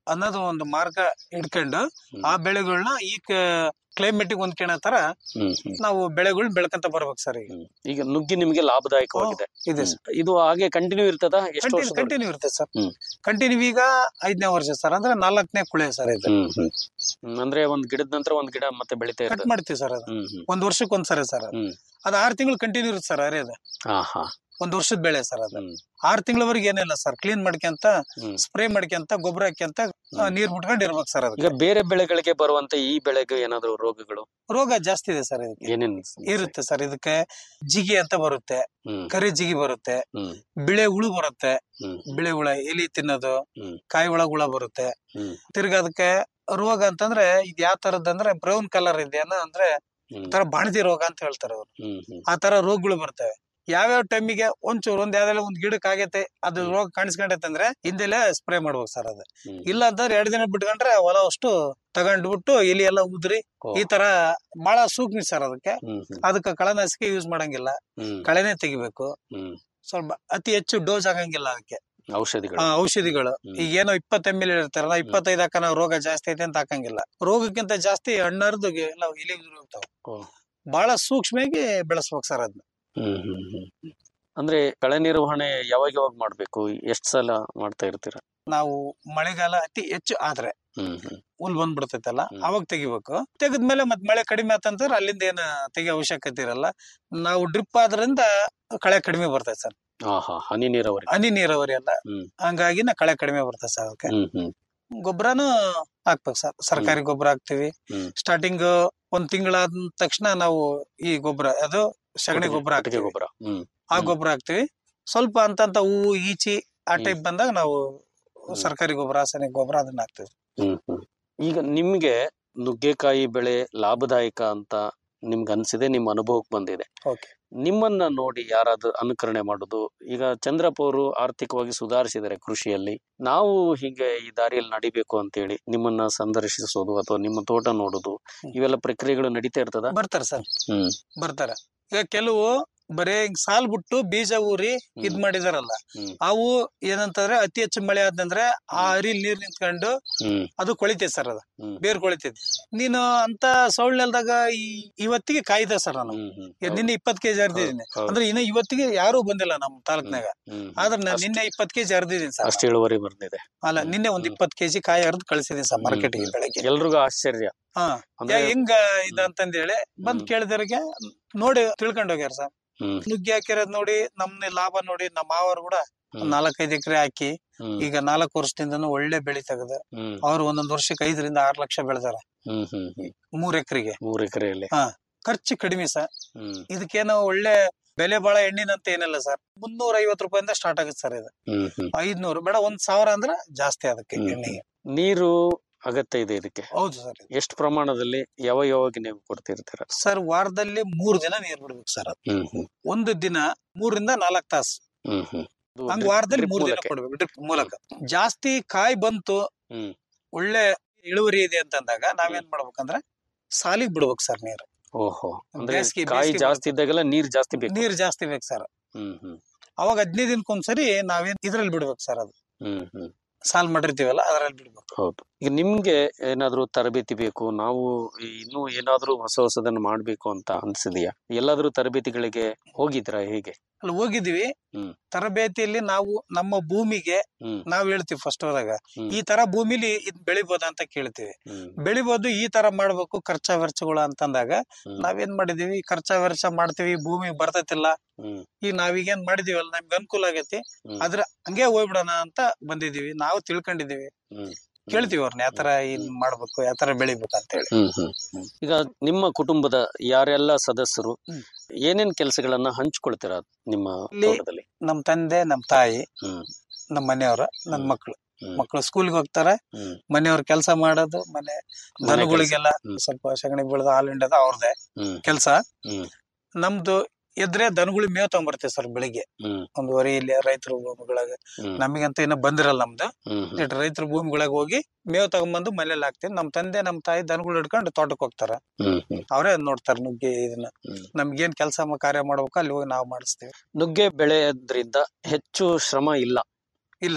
ಅನ್ನೋದು ಒಂದು ಮಾರ್ಗ ಇಟ್ಕೊಂಡು ಹ್ಮ್. ಆ ಬೆಳೆಗಳನ್ನ ಈ ಕ್ಲೈಮೇಟಿಗೆ ಹೊಂದ್ಕೊಳೋ ತರ ಹ್ಮ್ ಹ್ಮ್ ನಾವು ಬೆಳೆಗಳನ್ನ ಬೆಳ್ಕೊಂತ ಬರ್ಬೇಕು ಸರ್ ಈಗ ಹ್ಮ್. ಈಗ ನುಗ್ಗಿ ನಿಮ್ಗೆ ಲಾಭದಾಯಕವಾಗಿದೆ ಇದೆ ಹ್ಮ್. ಇದು ಹಾಗೆ ಕಂಟಿನ್ಯೂ ಇರ್ತದ ಎಷ್ಟು ವರ್ಷ ಕಂಟಿನ್ಯೂ ಇರುತ್ತೆ ಸರ್ ಹ್ಮ್. ಕಂಟಿನ್ಯೂ ಈಗ ಐದನೇ ವರ್ಷ ಸರ್ ಅಂದ್ರೆ ನಾಲ್ಕನೇ ಕುಳೆ ಸರ್ ಇದು ಹ್ಮ್ ಹ್ಮ್ ಹ್ಮ್. ಅಂದ್ರೆ ಒಂದ್ ಗಿಡದ ನಂತರ ಒಂದ್ ಗಿಡ ಮತ್ತೆ ಬೆಳಿತಾ ಕಟ್ ಇರ್ತದೆ ಮಾಡ್ತೀವಿ ಸರ್ ಅದು ಹ್ಮ್ ಹ್ಮ್ ಒಂದ್ ವರ್ಷಕ್ಕೆ ಒಂದ್ಸರಿ ಸರ್ ಅದು ಹ್ಮ್. ಅದು ಆರ್ ತಿಂಗಳು ಕಂಟಿನ್ಯೂ ಇರುತ್ತೆ ಸರ್ ಅರೆ ಅದು ಹಾ ಹಾ ಒಂದ್ ವರ್ಷದ ಬೆಳೆ ಸರ್ ಅದು ಹ್ಮ್ ಆರ್ ತಿಂಗಳವರೆಗೆ ಏನಿಲ್ಲ ಸರ್ ಕ್ಲೀನ್ ಮಾಡ್ಕೊಂತ ಹ್ಮ್ ಸ್ಪ್ರೇ ಮಾಡ್ಕೊಂತ ಗೊಬ್ಬರ ಹಾಕ್ಯಂತ ಆ, ನೀರ್ ಬಿಟ್ಕೊಂಡು ಇರ್ಬೇಕು ಸರ್ ಈಗ ಅದಕ್ಕೆ ಬೇರೆ ಬೆಳೆಗಳಿಗೆ ಬರುವಂತ ಈ ಬೆಳೆಗೆ ಏನಾದ್ರು ರೋಗಗಳು ರೋಗ ಜಾಸ್ತಿ ಇದೆ ಸರ್ ಇದಕ್ಕೆ ಏನೇನ್ ಸಮಸ್ಯೆ? ಇರುತ್ತೆ ಸರ್ ಇದಕ್ಕೆ ಜಿಗಿ ಅಂತ ಬರುತ್ತೆ ಹ್ಮ್ ಕರಿ ಜಿಗಿ ಬರುತ್ತೆ ಹ್ಮ್ ಬಿಳೆ ಹುಳು ಬರುತ್ತೆ ಹ್ಮ್ ಬಿಳೆ ಹುಳ ಎಲಿ ತಿನ್ನೋದು ಹ್ಮ್. ಕಾಯಿ ಒಳಗ್ ಹುಳ ಬರುತ್ತೆ ಹ್ಮ್ ತಿರ್ಗಾ ಅದಕ್ಕೆ ರೋಗ ಅಂತಂದ್ರೆ ಇದು ಯಾವ ತರದ್ ಅಂದ್ರೆ ಬ್ರೌನ್ ಕಲರ್ ಇದೆಯಲ್ಲ ಅಂದ್ರೆ ಹ್ಮ್ ತರ ಬಾಣದಿ ರೋಗ ಅಂತ ಹೇಳ್ತಾರೆ ಅವ್ರು ಹ್ಮ್ ಹ್ಮ್ ಆ ತರ ರೋಗಗಳು ಬರ್ತವೆ ಯಾವ್ಯಾವ ಟೈಮಿಗೆ ಒಂಚೂರು ಒಂದ್ ಯಾವ್ದಾರ ಒಂದ್ ಗಿಡಕ್ಕೆ ಆಗೈತೆ ಅದು ಹ್ಮ್. ರೋಗ ಕಾಣಿಸ್ಕೊಂಡೈತೆ ಅಂದ್ರೆ ಹಿಂದೆಲೆ ಸ್ಪ್ರೇ ಮಾಡ್ಬೇಕು ಸರ್ ಅದು ಹ್ಮ್. ಇಲ್ಲ ಅಂತಂದ್ರೆ ಎರಡ್ ದಿನ ಬಿಟ್ಕೊಂಡ್ರೆ ಹೊಲ ಅಷ್ಟು ತಗೊಂಡ್ಬಿಟ್ಟು ಎಲಿ ಎಲ್ಲ ಉದ್ರಿ ಓ. ಈ ತರ ಬಹಳ ಸೂಕ್ಷ್ಮ ಸರ್ ಅದಕ್ಕೆ ಹ್ಮ್ ಹ್ಮ್ ಅದಕ್ಕೆ ಕಳೆನಾಶಕ ಯೂಸ್ ಮಾಡಂಗಿಲ್ಲ ಹ್ಮ್ ಕಳೆನೆ ತೆಗಿಬೇಕು ಹ್ಮ್ ಸ್ವಲ್ಪ ಅತಿ ಹೆಚ್ಚು ಡೋಸ್ ಆಗಂಗಿಲ್ಲ ಅದಕ್ಕೆ ಔಷಧಿಗಳು ಆ, ಔಷಧಿಗಳು ಹ್ಮ್. ಈಗ ಏನೋ ಇಪ್ಪತ್ತ ಎಮ್ ಎಲ್ ಇರ್ತಾರಲ್ಲ ಇಪ್ಪತ್ತೈದು ಹಾಕನ ರೋಗ ಜಾಸ್ತಿ ಐತೆ ಅಂತ ಹಾಕಂಗಿಲ್ಲ ರೋಗಕ್ಕಿಂತ ಜಾಸ್ತಿ ಹಣ್ಣರ್ದು ಎಲ್ಲ ಎಲೆ ಉದುರಿ ಹೋಗ್ತಾವ ಓ. ಬಹಳ ಸೂಕ್ಷ್ಮವಾಗಿ ಬೆಳೆಸ್ಬೇಕು ಸರ್ ಅದನ್ನ ಹ್ಮ್ ಹ್ಮ್ ಹ್ಮ್ ಕಳೆ ಕಳೆ ನಿರ್ವಹಣೆ ಯಾವಾಗ ಯಾವಾಗ ಮಾಡ್ಬೇಕು ಎಷ್ಟ್ ಸಲ ಮಾಡ್ತಾ ಇರ್ತೀರಾ ನಾವು ಮಳೆಗಾಲ ಅತಿ ಹೆಚ್ಚು ಆದ್ರೆ ಹ್ಮ್ ಹ್ಮ್ ಹುಲ್ ಬಂದ್ಬಿಡ್ತೈತಲ್ಲ ಹ್ಮ್. ಅವಾಗ ತೆಗಿಬೇಕು ತೆಗೆದ್ಮೇಲೆ ಮತ್ ಮಳೆ ಕಡಿಮೆ ಆತಂದ್ರೆ ಅಲ್ಲಿಂದ ಏನ ತೆಗಿಯೋ ಅವಶ್ಯಕತೆ ಇರಲ್ಲ ನಾವು ಡ್ರಿಪ್ ಆದ್ರಿಂದ ಕಳೆ ಕಡಿಮೆ ಬರ್ತೈತೆ ಸರ್ ಹಾ ಹಾ ಹನಿ ನೀರಾವರಿ ಹನಿ ನೀರಾವರಿ ಅಲ್ಲ ಹ್ಮ್. ಹಂಗಾಗಿ ನಾ ಕಳೆ ಕಡಿಮೆ ಬರ್ತೈತೆ ಸರ್ ಅದಕ್ಕೆ ಹ್ಮ್ ಹ್ಮ್ ಗೊಬ್ಬರನು ಹಾಕ್ಬೇಕು ಸರ್ ಸರ್ಕಾರಿ ಗೊಬ್ಬರ ಹಾಕ್ತಿವಿ ಹ್ಮ್. ಸ್ಟಾರ್ಟಿಂಗ್ ಒಂದ್ ತಿಂಗಳಾದ ತಕ್ಷಣ ನಾವು ಈ ಗೊಬ್ಬರ ಅದು ಸಗಣಿ ಗೊಬ್ಬರ ಕೊಟ್ಟಿಗೆ ಹಾಕ್ತಿವಿ ಗೊಬ್ಬರ ಹ್ಮ್ ಆ ಹ್ಮ್. ಗೊಬ್ಬರ ಹಾಕ್ತಿವಿ ಸ್ವಲ್ಪ ಅಂತಂತ ಹೂವು ಈಚಿ ಆ ಹ್ಮ್. ಟೈಪ್ ಬಂದಾಗ ನಾವು ಹ್ಮ್. ಸರ್ಕಾರಿ ಗೊಬ್ಬರ ರಾಸಾಯನಿಕ ಗೊಬ್ಬರ ಅದನ್ನ ಹಾಕ್ತಿವಿ ಹ್ಮ್ ಹ್ಮ್ ಈಗ ನಿಮ್ಗೆ ನುಗ್ಗೆಕಾಯಿ ಬೆಳೆ ಲಾಭದಾಯಕ ಅಂತ ನಿಮ್ಗೆ ಅನ್ಸಿದೆ ನಿಮ್ಮ ಅನುಭವಕ್ಕೆ ಬಂದಿದೆ Okay. ನಿಮ್ಮನ್ನ ನೋಡಿ ಯಾರಾದ್ರೂ ಅನುಕರಣೆ ಮಾಡುದು ಈಗ ಚಂದ್ರಪ್ಪ ಅವರು ಆರ್ಥಿಕವಾಗಿ ಸುಧಾರಿಸಿದ್ದಾರೆ ಕೃಷಿಯಲ್ಲಿ ನಾವು ಹೀಗೆ ಈ ದಾರಿಯಲ್ಲಿ ನಡಿಬೇಕು ಅಂತೇಳಿ ನಿಮ್ಮನ್ನ ಸಂದರ್ಶಿಸೋದು ಅಥವಾ ನಿಮ್ಮ ತೋಟ ನೋಡುದು ಇವೆಲ್ಲ ಪ್ರಕ್ರಿಯೆಗಳು ನಡೀತಾ ಇರ್ತದ ಬರ್ತಾರೆ ಸರ್ ಹ್ಮ್ ಬರ್ತಾರೆ ಈಗ ಕೆಲವು ಬರೇ ಹಿಂಗ್ ಸಾಲ್ ಬಿಟ್ಟು ಬೀಜ ಊರಿ ಇದ್ ಮಾಡಿದಾರಲ್ಲ ಹ್ಮ್. ಅವು ಏನಂತಂದ್ರೆ ಅತಿ ಹೆಚ್ಚು ಮಳೆ ಆದಂದ್ರೆ ಆ ಹರಿಲ್ ನೀರ್ ನಿಂತ್ಕೊಂಡು ಹ್ಮ್ ಅದು ಕೊಳಿತೈತೆ ಸರ್ ಅದು ಹ್ಮ್. ಬೇರ್ ಕೊಳಿತೈತಿ ನೀನು ಅಂತ ಸೌಳ್ ನೆಲ್ದಾಗ ಈ ಇವತ್ತಿಗೆ ಕಾಯ್ದೆ ಸರ್ ನಾನು ಹ್ಮ್ ಹ್ಮ್ ಈಗ ನಿನ್ನೆ ಇಪ್ಪತ್ ಕೆಜಿ ಹರಿದಿದ್ದೀನಿ ಹೌದು. ಅಂದ್ರೆ ಇನ್ನ ಇವತ್ತಿಗೆ ಯಾರು ಬಂದಿಲ್ಲ ನಮ್ ತಾಲೂಕ್ನಾಗ ಹ್ಮ್. ಆದ್ರೆ ನಾನು ಅಷ್ಟ್- ನಿನ್ನೆ ಇಪ್ಪತ್ ಕೆಜಿ ಹರಿದಿದ್ದೀನಿ ಸರ್ ಅಷ್ಟು ಇಳುವರಿ ಬಂದಿದೆ ಅಲ್ಲ ನಿನ್ನೆ ಒಂದ್ ಹ್ಮ್. ಇಪ್ಪತ್ ಕೆಜಿ ಕಾಯಿ ಹರಿದು ಕಳ್ಸಿದೀನಿ ಸರ್ ಮಾರ್ಕೆಟ್ಗೆ ಹ್ಮ್. ಬೆಳಗ್ಗೆ ಎಲ್ರಿಗೂ ಆಶ್ಚರ್ಯ ಹಾ ಅಂದ್ರೆ ಯಾ- ಹೆಂಗ ಇದ ಅಂತಂದೇಳಿ ಬಂದ್ ಹ್ಮ್. ಕೇಳಿದವ್ರಿಗೆ ನೋಡಿ ತಿಳ್ಕೊಂಡ್ ಹೋಗ್ಯಾರ ಸರ್ ಹ್ಮ್ ನುಗ್ಗಿ ಹಾಕಿರೋದ್ ನೋಡಿ ನಮ್ನ ಲಾಭ ನೋಡಿ ನಮ್ಮ ಮಾವರು ಕೂಡ ಹ್ಮ್. ನಾಲ್ಕೈದು ಎಕರೆ ಹಾಕಿ ಹ್ಮ್ ಈಗ ನಾಲ್ಕು ವರ್ಷದಿಂದನೂ ಒಳ್ಳೆ ಬೆಳಿ ತೆಗೆದು ಹ್ಮ್ ಅವ್ರು ಒಂದೊಂದ್ ವರ್ಷಕ್ಕೆ ಐದರಿಂದ ಆರ್ ಲಕ್ಷ ಬೆಳೆದಾರ ಹ್ಮ್ ಹ್ಮ್ ಹ್ಮ್ ಮೂರ್ ಎಕರೆಗೆ ಮೂರ್ ಎಕರೆಯಲ್ಲಿ ಖರ್ಚು ಕಡಿಮೆ ಸರ್ ಹ್ಮ್ ಇದಕ್ಕೇನೋ ಒಳ್ಳೆ ಬೆಲೆ ಬಾಳ ಎಣ್ಣಿನಂತ ಏನಿಲ್ಲ ಸರ್ ಮುನ್ನೂರ ಐವತ್ತು ರೂಪಾಯಿಂದ ಸ್ಟಾರ್ಟ್ ಆಗುತ್ತೆ ಸರ್ ಇದು ಹ್ಮ್ ಹ್ಮ್ ಐದ್ನೂರು ಬೇಡ ಒಂದ್ ಸಾವಿರ ಅಂದ್ರೆ ಜಾಸ್ತಿ ಅದಕ್ಕೆ ಹ್ಮ್. ಎಣ್ಣೆಗೆ ನೀರು ಅಗತ್ಯ ಇದೆ ಇದಕ್ಕೆ ಹೌದು ಸರ್ ಎಷ್ಟು ಪ್ರಮಾಣದಲ್ಲಿ ಯಾವ ಯಾವಾಗ ನೀವು ಕೊಡ್ತಿರ್ತೀರ ಸರ್ ವಾರದಲ್ಲಿ ಮೂರ್ ದಿನ ನೀರ್ ಬಿಡ್ಬೇಕು ಸರ್ ಅದು ಹ್ಮ್ ಹ್ಮ್ ಒಂದು ದಿನ ಮೂರಿಂದ ನಾಲ್ಕ್ ತಾಸು ಹ್ಮ್ ಹ್ಮ್ ಇದು ಹಂಗ drip- ವಾರದಲ್ಲಿ drip ಮೂರ್ ದಿನ ಮೂಲಕ. ಕೊಡ್ಬೇಕು ಡ್ರಿಪ್ ಮೂಲಕ ಜಾಸ್ತಿ ಕಾಯಿ ಬಂತು ಹ್ಮ್. ಒಳ್ಳೆ ಇಳುವರಿ ಇದೆ ಅಂತಂದಾಗ ನಾವೇನ್ ಮಾಡ್ಬೇಕಂದ್ರೆ ಸಾಲಿಗ್ ಬಿಡ್ಬೇಕು ಸರ್ ನೀರು ಓಹೋ ಅಂದ್ರೆ ಬೇಸ್ಗೆ- ಕಾಯಿ ಬೇಸ್ಗೆ ಜಾಸ್ತಿ ಇದ್ದಾಗೆಲ್ಲ ನೀರ್ ಜಾಸ್ತಿ ಬೇಕು ನೀರ್ ಜಾಸ್ತಿ ಬೇಕು ಸರ್ ಹ್ಮ್ ಹ್ಮ್ ಅವಾಗ ಹದಿನೈದು ದಿನಕ್ಕೊಂದ್ಸರಿ ನಾವೇನ್ ಇದ್ರಲ್ಲಿ ಬಿಡ್ಬೇಕು ಸರ್ ಅದು ಹ್ಮ್ ಹ್ಮ್ ಸಾಲ್ ಮಾಡಿರ್ತೀವಲ್ಲ ಅದ್ರಲ್ಲಿ ಬಿಡ್ಬೇಕು ಹೌದು ಈಗ ನಿಮ್ಗೆ ಏನಾದ್ರೂ ತರಬೇತಿ ಬೇಕು ನಾವು ಇನ್ನೂ ಏನಾದ್ರೂ ಹೊಸ ಹೊಸದನ್ನ ಮಾಡ್ಬೇಕು ಅಂತ ಅನ್ಸಿದೆಯಾ ಎಲ್ಲಾದ್ರೂ ತರಬೇತಿಗಳಿಗೆ ಹೋಗಿದ್ರಾ ಹೇಗೆ ಅಲ್ಲಿ ಹೋಗಿದ್ವಿ ಹ್ಮ್. ತರಬೇತಿಯಲ್ಲಿ ನಾವು ನಮ್ಮ ಭೂಮಿಗೆ ಹ್ಮ್ ನಾವ್ ಹೇಳ್ತೀವಿ ಫಸ್ಟ್ ಹೋದಾಗ ಹ್ಮ್. ಈ ತರ ಭೂಮಿಲಿ ಇದ್ ಬೆಳಿಬೋದ ಅಂತ ಕೇಳ್ತೀವಿ ಹ್ಮ್ ಬೆಳಿಬೋದು ಈ ತರ ಮಾಡ್ಬೇಕು ಖರ್ಚ ವೆಚ್ಚಗಳು ಅಂತಂದಾಗ ಹ್ಮ್. ನಾವೇನ್ ಮಾಡಿದೀವಿ ಖರ್ಚ ವೆಚ್ಚ ಮಾಡ್ತೀವಿ ಭೂಮಿ ಬರ್ತೈತಿಲ್ಲ ಹ್ಮ್ ಈಗ ನಾವೀಗೇನ್ ಮಾಡಿದೀವಲ್ಲ ನಮ್ಗೆ ಅನುಕೂಲ ಆಗೈತಿ ಹ್ಮ್. ಆದ್ರ ಹಂಗೆ ಹೋಗ್ಬಿಡೋಣ ಅಂತ ಬಂದಿದೀವಿ ನಾವು ತಿಳ್ಕೊಂಡಿದೀವಿ ಹ್ಮ್ ಕೇಳ್ತೀವಿ ಅವ್ರನ್ನ ಯಾವ ತರ ಇದ್ ಮಾಡ್ಬೇಕು ಯಾವ ತರ ಬೆಳಿಬೇಕು ಅಂತ ಹೇಳಿ ಹ್ಮ್ ಹ್ಮ್ ಹ್ಮ್. ಈಗ ನಿಮ್ಮ ಕುಟುಂಬದ ಯಾರೆಲ್ಲ ಸದಸ್ಯರು ಹ್ಮ್. ಏನೇನ್ ಕೆಲಸಗಳನ್ನ ಹಂಚ್ಕೊಳ್ತೀರಾ ನಿಮ್ಮ ಇಲ್ಲಿ- ತೋಟದಲ್ಲಿ ನಮ್ ತಂದೆ ನಮ್ ತಾಯಿ ಹ್ಮ್ ನಮ್ ಮನೆಯವ್ರ ನನ್ ಹ್ಮ್. ಮಕ್ಳು ಹ್ಮ್. ಮಕ್ಳು ಸ್ಕೂಲ್ಗೆ ಹೋಗ್ತಾರೆ ಹ್ಮ್ ಮನೆಯವ್ರ ಕೆಲಸ ಮಾಡೋದು ಮನೆ ಮನೆ ದನಗಳಿಗೆಲ್ಲ ಹ್ಮ್. ಸ್ವಲ್ಪ ಸಗಣಿ ಬೆಳೆದ ಹಾಲು ಹಿಂಡದ ಅವ್ರದೇ ಹ್ಮ್ ಕೆಲಸ ಹ್ಮ್ ನಮ್ದು ಎದ್ರೆ ದನಗಳಿಗೆ ಮೇವ್ ತಗೊಂಬರ್ತೇವೆ ಸರ್ ಬೆಳಿಗ್ಗೆ ಹ್ಮ್ ಒಂದು ವರಿ ಇಲ್ಲಿ ರೈತರ ಭೂಮಿಗಳಾಗ ಹ್ಮ್ ನಮಗಂತ ಇನ್ನ ಬಂದಿರಲ್ಲ ನಮ್ದು ಹ್ಮ್ ಹ್ಮ್ ರೈತರ ಭೂಮಿಗಳಾಗ ಹೋಗಿ ಮೇವ್ ತಗೊಂಬಂದು ಮನೇಲಿ ಹಾಕ್ತೀವಿ ನಮ್ ತಂದೆ ನಮ್ ತಾಯಿ ದನಗಳು ಹಿಡ್ಕೊಂಡು ತೋಟಕ್ಕೆ ಹೋಗ್ತಾರ ಹ್ಮ್ ಹ್ಮ್ ಅವರೇ ನೋಡ್ತಾರ ನುಗ್ಗಿ ಇದನ್ನ ಹ್ಮ್. ನಮ್ಗೇನ್ ಕೆಲಸ ಕಾರ್ಯ ಮಾಡ್ಬೇಕು ಅಲ್ಲಿ ಹೋಗಿ ನಾವು ಮಾಡಿಸ್ತೀವಿ ನುಗ್ಗೆ ಬೆಳೆಯೋದ್ರಿಂದ ಹೆಚ್ಚು ಶ್ರಮ ಇಲ್ಲ ಇಲ್ಲ ಸರ್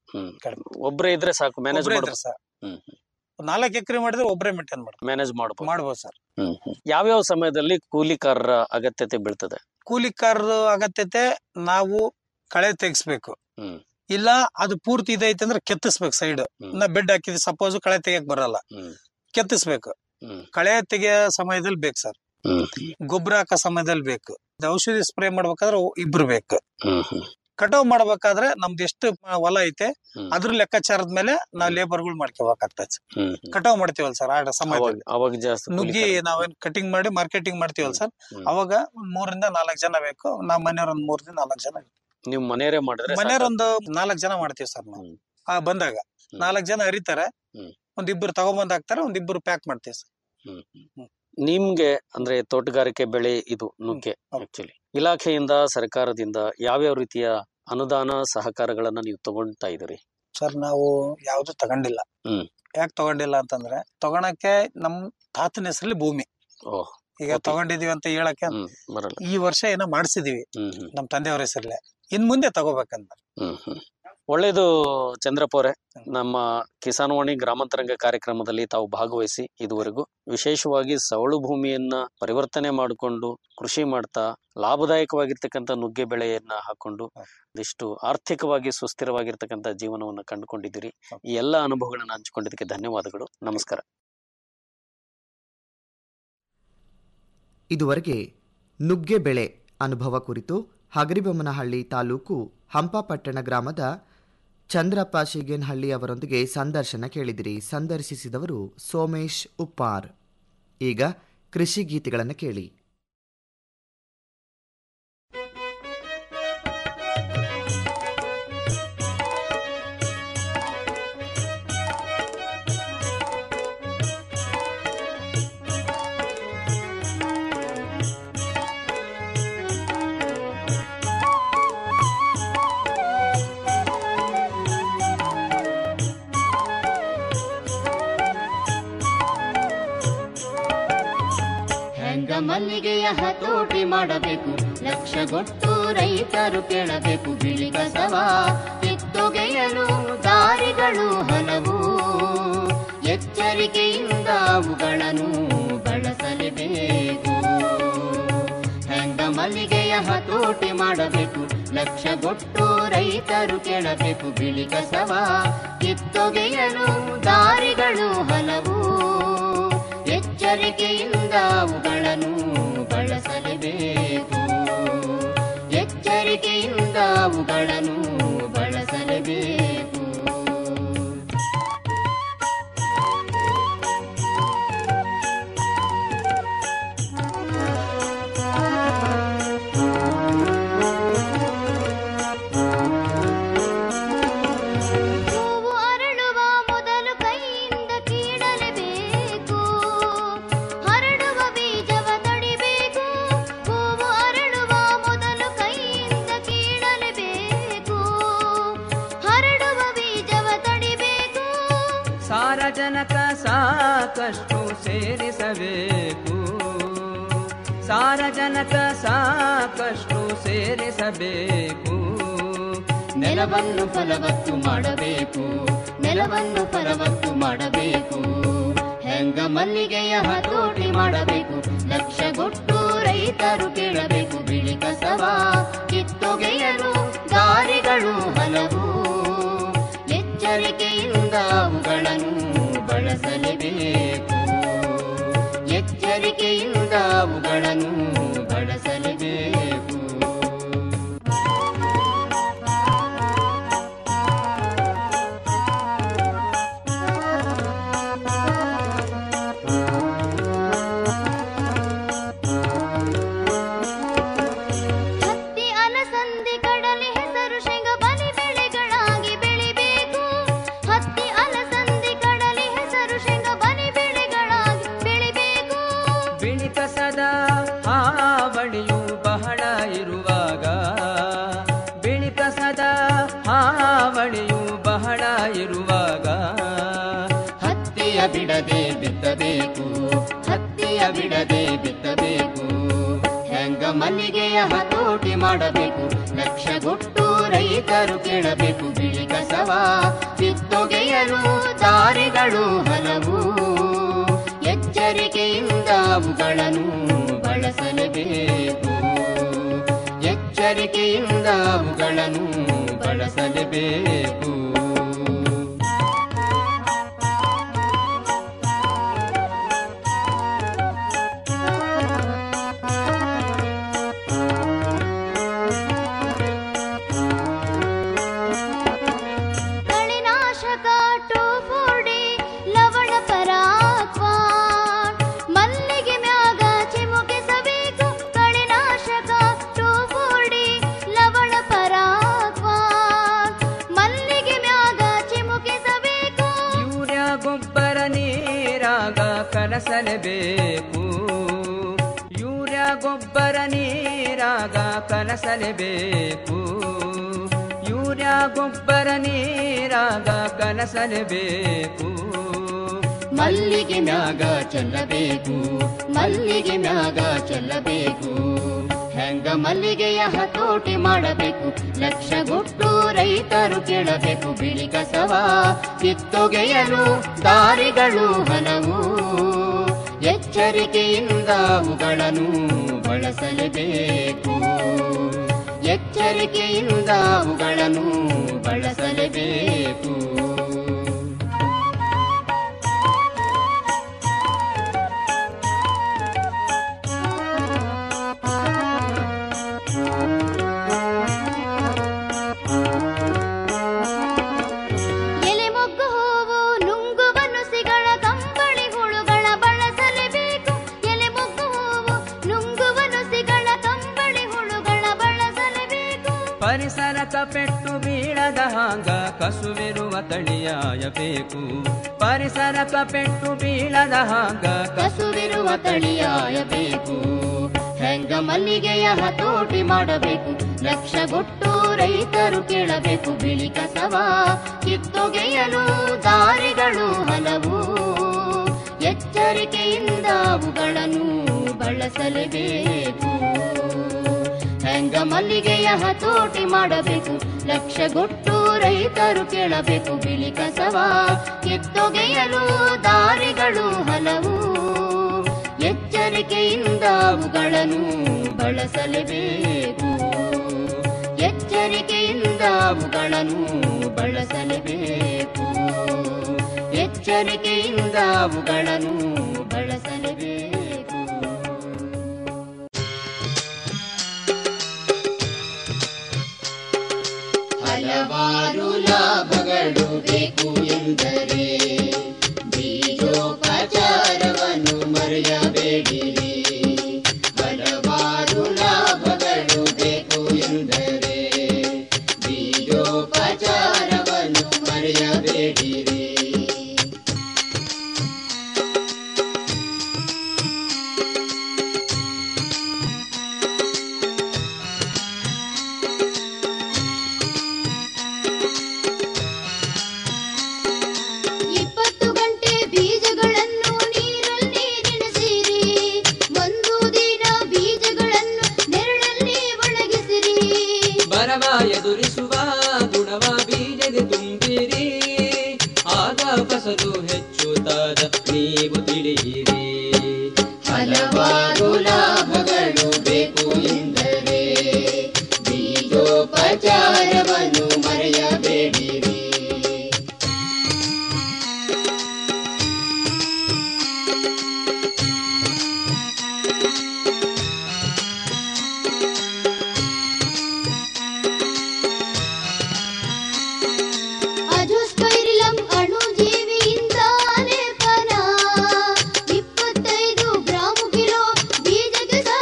ಹ್ಮ್ ಕಡಿಮೆ. ಒಬ್ರೇ ಇದ್ರೆ ಸಾಕು ಮ್ಯಾನೇಜ್ ಒಬ್ರೇ ಮಾಡ್ಬೋದು ಇದ್ರೆ ಸರ್ ಹ್ಮ್ ನಾಲ್ಕು ಎಕರೆ ಮಾಡಿದ್ರೆ ಒಬ್ಬರೇ ಮೇಂಟೈನ್ ಮಾಡ್ತಾರೆ ಮ್ಯಾನೇಜ್ ಮಾಡ್ಬೋದು ಮಾಡ್ಬೋದು ಸರ್ ಹ್ಮ್ ಹ್ಮ್ ಯಾವ್ಯಾವ ಸಮಯದಲ್ಲಿ ಕೂಲಿಕಾರರ ಅಗತ್ಯತೆ ಬೀಳ್ತದೆ ಕೂಲಿಕಾರರ ಅಗತ್ಯತೆ ನಾವು ಕಳೆ ತೆಗಿಸ್ಬೇಕು ಹ್ಮ್ ಇಲ್ಲ ಅದು ಪೂರ್ತಿ ಇದೈತೆ ಅಂದ್ರೆ ಕೆತ್ತಿಸ್ಬೇಕು ಸೈಡ್ ಹ್ಮ್. ನಾ ಬೆಡ್ ಹಾಕಿದ್ವಿ ಸಪೋಸ್ ಕಳೆ ತೆಗಿಯಕ್ ಬರಲ್ಲ ಹ್ಮ್ ಕೆತ್ತಿಸ್ಬೇಕು ಹ್ಮ್ ಕಳೆ ತೆಗಿಯೋ ಸಮಯದಲ್ಲಿ ಬೇಕು ಸರ್ ಹ್ಮ್ ಗೊಬ್ಬರ ಹಾಕೋ ಸಮಯದಲ್ಲಿ ಬೇಕು ಇದು ಔಷಧಿ ಸ್ಪ್ರೇ ಮಾಡ್ಬೇಕಾದ್ರೆ ಇಬ್ರು ಬೇಕು ಹ್ಮ್ ಹ್ಮ್ ಕಟಾವ್ ಮಾಡ್ಬೇಕಾದ್ರೆ ನಮ್ದು ಎಷ್ಟು ಹೊಲ ಐತೆ ಹ್ಮ್. ಅದ್ರ ಲೆಕ್ಕಾಚಾರದ ಮೇಲೆ ನಾವ್ ಲೇಬರ್ಗಳು ಮಾಡ್ಕೋಬೇಕಾಗ್ತದೆ ಸರ್. ಹ್ಮ್ ಹ್ಮ್. ಕಟಾವ್ ಮಾಡ್ತೀವಲ್ಲ ಸರ್ ಆ ಅವಾಗ ಸಮಯದಲ್ಲಿ ಅವಾಗ ಜಾಸ್ತಿ ನುಗ್ಗಿ ಕೂಲಿಕಾರರು. ನಾವೇನ್ ಕಟಿಂಗ್ ಮಾಡಿ ಮಾರ್ಕೆಟಿಂಗ್ ಮಾಡ್ತೀವಲ್ಲ ಸರ್ ಹ್ಮ್. ಅವಾಗ ಒಂದ್ ಮೂರರಿಂದ ನಾಲ್ಕು ಜನ ಬೇಕು ನಾವ್ ಮನೆಯವ್ರ ಒಂದ್ ಮೂರರಿಂದ ನಾಲ್ಕು ಜನ ನೀವು ಮನೆಯವರೇ ಮಾಡಿದ್ರೆ ಮನೆಯವ್ರ ಸಾಕು. ಒಂದು ನಾಲ್ಕು ಜನ ಮಾಡ್ತೀವಿ ಸರ್ ನಾವು ಹ್ಮ್. ಆ ಬಂದಾಗ ಹ್ಮ್. ನಾಲ್ಕು ಜನ ಹರಿತಾರೆ ಹ್ಮ್. ಒಂದಿಬ್ರು ತಗೊಂಬಂದ್ ಹಾಕ್ತಾರೆ ಒಂದಿಬ್ರು ಪ್ಯಾಕ್ ಮಾಡ್ತೀವಿ ಸರ್ ಹ್ಮ್ ಹ್ಮ್. ಹ್ಮ್. ನಿಮ್ಗೆ ಅಂದ್ರೆ ತೋಟಗಾರಿಕೆ ಬೆಳೆ ಇದು ನುಗ್ಗೆ ಹೌದು. ಆಕ್ಚುಲಿ ಇಲಾಖೆಯಿಂದ ಸರ್ಕಾರದಿಂದ ಯಾವ್ಯಾವ ರೀತಿಯ ಅನುದಾನ ಸಹಕಾರಗಳನ್ನ ನೀವು ತಗೊಳ್ತಾ ಇದೀರಿ ಸರ್ ನಾವು ಯಾವ್ದು ತಗೊಂಡಿಲ್ಲ ಹ್ಮ್. ಯಾಕೆ ತಗೊಂಡಿಲ್ಲ ಅಂತಂದ್ರೆ ತಗೊಳಕ್ಕೆ ನಮ್ ತಾತನ ಹೆಸರಲ್ಲಿ ಭೂಮಿ ಓಹ್ ಈಗ Okay. ತಗೊಂಡಿದೀವಿ ಅಂತ ಹೇಳಕ್ಕೆ ಹ್ಮ್ ಬರಲ್ಲ ಈ ವರ್ಷ ಏನೋ ಮಾಡಿಸಿದೀವಿ ಹ್ಮ್ ಹ್ಮ್ ನಮ್ ತಂದೆಯವ್ರ ಹೆಸರಲ್ಲೇ ಇನ್ ಮುಂದೆ ತಗೋಬೇಕಂತ ಹ್ಮ್ ಹ್ಮ್ ಒಳ್ಳೇದು ಚಂದ್ರಪ್ಪ ಅವರೇ ನಮ್ಮ ಕಿಸಾನ್ವಾಣಿ ಗ್ರಾಮಾಂತರಂಗ ಕಾರ್ಯಕ್ರಮದಲ್ಲಿ ತಾವು ಭಾಗವಹಿಸಿ ಇದುವರೆಗೂ ವಿಶೇಷವಾಗಿ ಸವಳು ಭೂಮಿಯನ್ನ ಪರಿವರ್ತನೆ ಮಾಡಿಕೊಂಡು ಕೃಷಿ ಮಾಡ್ತಾ ಲಾಭದಾಯಕವಾಗಿರ್ತಕ್ಕಂಥ ನುಗ್ಗೆ ಬೆಳೆಯನ್ನ ಹಾಕೊಂಡು ಒಂದಿಷ್ಟು ಆರ್ಥಿಕವಾಗಿ ಸುಸ್ಥಿರವಾಗಿರ್ತಕ್ಕಂಥ ಜೀವನವನ್ನ ಕಂಡುಕೊಂಡಿದ್ದೀರಿ ಈ ಎಲ್ಲ ಅನುಭವಗಳನ್ನ ಹಂಚಿಕೊಂಡಿದ್ದಕ್ಕೆ ಧನ್ಯವಾದಗಳು ನಮಸ್ಕಾರ ಇದುವರೆಗೆ ನುಗ್ಗೆ ಬೆಳೆ ಅನುಭವ ಕುರಿತು ಹಗರಿಬೊಮ್ಮನಹಳ್ಳಿ ತಾಲೂಕು ಹಂಪಾಪಟ್ಟಣ ಗ್ರಾಮದ ಚಂದ್ರಪ್ಪ ಶಿಗೇನಹಳ್ಳಿ ಅವರೊಂದಿಗೆ ಸಂದರ್ಶನ ಕೇಳಿದಿರಿ ಸಂದರ್ಶಿಸಿದವರು ಸೋಮೇಶ್ ಉಪ್ಪಾರ್ ಈಗ ಕೃಷಿ ಗೀತೆಗಳನ್ನು ಕೇಳಿ ಹೆಂಗ ಮಲ್ಲಿಗೆಯ ಹತೋಟಿ ಮಾಡಬೇಕು ಲಕ್ಷಗೊಟ್ಟು ರೈತರು ಕೇಳಬೇಕು ಬಿಳಿ ಕಸವ ಕಿತ್ತೊಗೆಯಲು ದಾರಿಗಳು ಹಲವು ಎಚ್ಚರಿಕೆಯಿಂದ ಅವುಗಳನ್ನು ಬಳಸಲೇಬೇಕು ಹೆಂಗ ಮಲ್ಲಿಗೆಯ ಹತೋಟಿ ಮಾಡಬೇಕು ಲಕ್ಷಗೊಟ್ಟು ರೈತರು ಕೇಳಬೇಕು ಬಿಳಿ ಕಸವ ಕಿತ್ತೊಗೆಯಲು ದಾರಿಗಳು ಹಲವು ಎಚ್ಚರಿಕೆಯಿಂದ ಅವುಗಳನ್ನು ಬಳಸಲೇಬೇಕು ಎಚ್ಚರಿಕೆಯಿಂದ ಅವುಗಳನ್ನು ಬಳಸಲೇಬೇಕು ಹೂವು ಅರಳುವ ಮೊದಲು ಕೈಯಿಂದ ಕೀಳಲೇಬೇಕು ಹರಡುವ ಬೀಜವ ತಡಿಬೇಕು ಹೂವು ಅರಳುವ ಮೊದಲು ಕೈಯಿಂದ ಕೀಳಲೇಬೇಕು ಹರಡುವ ಬೀಜವ ತಡಿಬೇಕು ಸಾರಜನಕ ಸಾಕಷ್ಟು ಸೇರಿಸಬೇಕು ಸಾರಜನಕ ಸಾಕಷ್ಟು ಸೇರಿಸಬೇಕು ನೆಲವನ್ನು ಫಲವತ್ತು ಮಾಡಬೇಕು ನೆಲವನ್ನು ಫಲವತ್ತು ಮಾಡಬೇಕು ಹೆಂಗ ಮಲ್ಲಿಗೆಯ ಹತೋಟಿ ಮಾಡಬೇಕು ಲಕ್ಷಗೊಟ್ಟು ರೈತರು ಕೇಳಬೇಕು ಬಿಳಿ ಕಸವ ಕಿತ್ತೊಗೆಯಲು ದಾರಿಗಳು ಹಲವು ಎಚ್ಚರಿಕೆಯಿಂದ ಅವುಗಳನ್ನು ಬಳಸಲೇಬೇಕು ಎಚ್ಚರಿಕೆಯಿಂದ ಅವುಗಳನ್ನು ಬಳಸಲೇಬೇಕು ಹತ್ತಿ ಅಲಸಂದಿ ಕಡಲೆ ಹೆಸರು ಶೇಂಗ ಬಲಿ ಬೆಳೆಗಳಾಗಿ ಬೆಳಿಬೇಕು ಹತ್ತಿ ಅಲಸಂದಿ ಕಡಲೆ ಹೆಸರು ಶೇಂಗ ಬಲಿ ಬೆಳೆಗಳಾಗಿ ಬೆಳಿಬೇಕು ಬಿಳಿ ಕಸದ ಹಾವಳಿಯು ಬಹಳ ಇರುವಾಗ ಬಿಳಿ ಕಸದ ಹಾವಳಿಯು ಬಹಳ ಇರುವಾಗ ಹತ್ತಿಯ ಬಿಡದೆ ಬಿತ್ತಬೇಕು ಹತ್ತಿಯ ಬಿಡದೆ ಬಿತ್ತಬೇಕು ಹೆಂಗ ಮಲ್ಲಿಗೆಯ ಹತೋಟಿ ಮಾಡಬೇಕು ಲಕ್ಷ ಲಕ್ಷಗೊಟ್ಟು ರೈತರು ಕೇಳಬೇಕು ಬಿಳಿ ಕಸವ ಕಿತ್ತೊಗೆಯಲು ದಾರಿಗಳು ಹಲವು ಎಚ್ಚರಿಕೆಯಿಂದ ಅವುಗಳನ್ನು ಬಳಸಲೇಬೇಕು ಎಚ್ಚರಿಕೆಯಿಂದ ಅವುಗಳನ್ನು ಬಳಸಲೇಬೇಕು ಕಳೆನಾಶಕ ಟೋಫೋಡಿ ಲವಣ ಪರಾಕ್ವಾನ್ ಮಲ್ಲಿಗೆ ಮ್ಯಾಗ ಚಿಮುಕಿಸಬೇಕು ಕಳೆನಾಶಕ ಟೋಫೋಡಿ ಲವಣ ಪರಾಕ್ವಾನ್ ಮಲ್ಲಿಗೆ ಮ್ಯಾಗ ಚಿಮುಕಿಸಬೇಕು ಯೂರಿಯಾ ಗೊಬ್ಬರ ನೀರಾಗ ಕಲಸಲೇಬೇಕು ಯೂರಿಯಾ ಗೊಬ್ಬರ ನೀರಾಗ ಕಲಸಲೇಬೇಕು ಯೂರಿಯಾ ಗೊಬ್ಬರ ನೀರಾಗ ಕಲಸಲೇಬೇಕು ಮಲ್ಲಿಗೆ ಮ್ಯಾಗ ಚೆಲ್ಲಬೇಕು ಮಲ್ಲಿಗೆ ಮ್ಯಾಗ ಚೆಲ್ಲಬೇಕು ಹೆಂಗ ಮಲ್ಲಿಗೆಯ ಹತೋಟಿ ಮಾಡಬೇಕು ಲಕ್ಷಗೊಟ್ಟು ರೈತರು ಕೇಳಬೇಕು ಬಿಳಿ ಕಸವ ಕಿತ್ತೊಗೆಯಲು ದಾರಿಗಳು ಹಲವು ಎಚ್ಚರಿಕೆಯಿಂದ ಅವುಗಳನ್ನು ಬಳಸಲೇಬೇಕು ಎಚ್ಚರಿಕೆಯಿಂದ ಅವುಗಳನ್ನು ಬಳಸಲೇಬೇಕು ಎಲೆ ಮೊಗ್ಗು ಹೂವು ನುಂಗುವ ನುಸಿಗಳ ಕಂಬಳಿ ಹುಳುಗಳ ಬಳಸಲೇಬೇಕು ಎಲೆ ಮೊಗ್ಗು ಹೂವು ನುಂಗುವ ನುಸಿಗಳ ಕಂಬಳಿ ಹುಳುಗಳ ಬಳಸಲೇಬೇಕು ಪರಿಸರಕ ಪೆಟ್ಟು ಬೀಳದ ಹಾಂಗ ಕಸುವಿರುವ ತಳಿಯಾಯಬೇಕು ಪರಿಸರಕ ಪೆಟ್ಟು ಬೀಳದ ಹಾಂಗ ಕಸುವಿರುವ ತಳಿಯಾಯಬೇಕು ಹೆಂಗ ಮಲ್ಲಿಗೆಯ ಹತೋಟಿ ಮಾಡಬೇಕು ಲಕ್ಷಗೊಟ್ಟು ರೈತರು ಕೇಳಬೇಕು ಬಿಳಿ ಕಸವ ಕಿತ್ತೊಗೆಯಲು ದಾರಿಗಳು ಹಲವು ಎಚ್ಚರಿಕೆಯಿಂದ ಅವುಗಳನ್ನು ಬಳಸಲೇಬೇಕು ಹೆಂಗ ಮಲ್ಲಿಗೆಯ ಹತೋಟಿ ಮಾಡಬೇಕು ಲಕ್ಷಗೊಟ್ಟು ರೈತರು ಕೇಳಬೇಕು ಬಿಳಿ ಕಸವ ಕಿತ್ತೊಗೆಯಲು ದಾರಿಗಳು ಹಲವು ಎಚ್ಚರಿಕೆಯಿಂದ ಅವುಗಳನ್ನು ಬಳಸಲೇಬೇಕು ಎಚ್ಚರಿಕೆಯಿಂದ ಅವುಗಳನ್ನು ಬಳಸಲೇಬೇಕು ಎಚ್ಚರಿಕೆಯಿಂದ ಅವುಗಳನ್ನು ಬಳಸಲೇಬೇಕು ಹಲವಾರು ಲಾಭಗಳು ಬೇಕು ಎಂದರೆ ಬೀಜೋಪಚಾರವನ್ನು ಮರೆಯಬೇಡಿರಿ ಹಲವಾರು ಲಾಭಗಳು ಬೇಕು ಎಂದರೆ ಬೀಜೋಪಚಾರವನ್ನು ಮರೆಯಬೇಡಿರಿ ಇಪ್ಪತ್ತು ಗಂಟೆ ಬೀಜಗಳನ್ನು ನೀರಲ್ಲಿ ನೆನೆಸಿರಿ ಒಂದು ದಿನ ಬೀಜಗಳನ್ನು ನೆರಳಲ್ಲಿ ಒಣಗಿಸಿರಿ ಬರವ ಎದುರಿಸುವ ಗುಣವ ಬೀಜಗೆ ತುಂಬಿರಿ ಆಗ ಫಸಲು ಹೆಚ್ಚುತ್ತಾದ ನೀವು ತಿಳಿಯಿರಿ ಹಲವಾರು ಲಾಭಗಳು ಬೇಕು ಎಂದರೆ ಬೀಜೋಪಚಾರವನ್ನು ಮರೆಯಬೇಡಿರಿ ಅಜೋಸ್ಪೈರಿಲಂ ಅಣುಜೀವಿಯಿಂದ ಲೇಪನ ಇಪ್ಪತ್ತೈದು ಗ್ರಾಂ ಕಿಲೋ ಬೀಜಕ್ಕೆ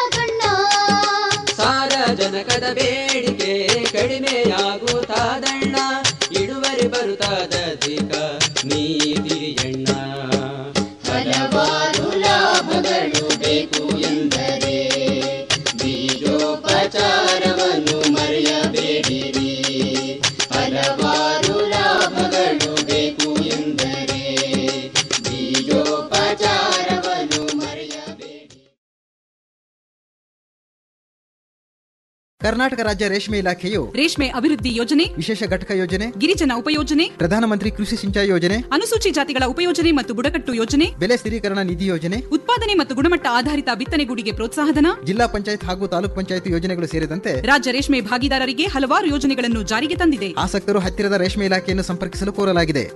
ಕರ್ನಾಟಕ ರಾಜ್ಯ ರೇಷ್ಮೆ ಇಲಾಖೆಯು ರೇಷ್ಮೆ ಅಭಿವೃದ್ಧಿ ಯೋಜನೆ ವಿಶೇಷ ಘಟಕ ಯೋಜನೆ ಗಿರಿಜನ ಉಪಯೋಜನೆ ಪ್ರಧಾನಮಂತ್ರಿ ಕೃಷಿ ಸಿಂಚಾಯಿ ಯೋಜನೆ ಅನುಸೂಚಿ ಜಾತಿಗಳ ಉಪಯೋಜನೆ ಮತ್ತು ಬುಡಕಟ್ಟು ಯೋಜನೆ ಬೆಲೆ ಸ್ಥಿರೀಕರಣ ನಿಧಿ ಯೋಜನೆ ಉತ್ಪಾದನೆ ಮತ್ತು ಗುಣಮಟ್ಟ ಆಧಾರಿತ ಬಿತ್ತನೆಗೂಡಿಗೆ ಪ್ರೋತ್ಸಾಹಧನ ಜಿಲ್ಲಾ ಪಂಚಾಯತ್ ಹಾಗೂ ತಾಲೂಕ್ ಪಂಚಾಯತ್ ಯೋಜನೆಗಳು ಸೇರಿದಂತೆ ರಾಜ್ಯ ರೇಷ್ಮೆ ಭಾಗಿದಾರರಿಗೆ ಹಲವಾರು ಯೋಜನೆಗಳನ್ನು ಜಾರಿಗೆ ತಂದಿದೆ ಆಸಕ್ತರು ಹತ್ತಿರದ ರೇಷ್ಮೆ ಇಲಾಖೆಯನ್ನು ಸಂಪರ್ಕಿಸಲು ಕೋರಲಾಗಿದೆ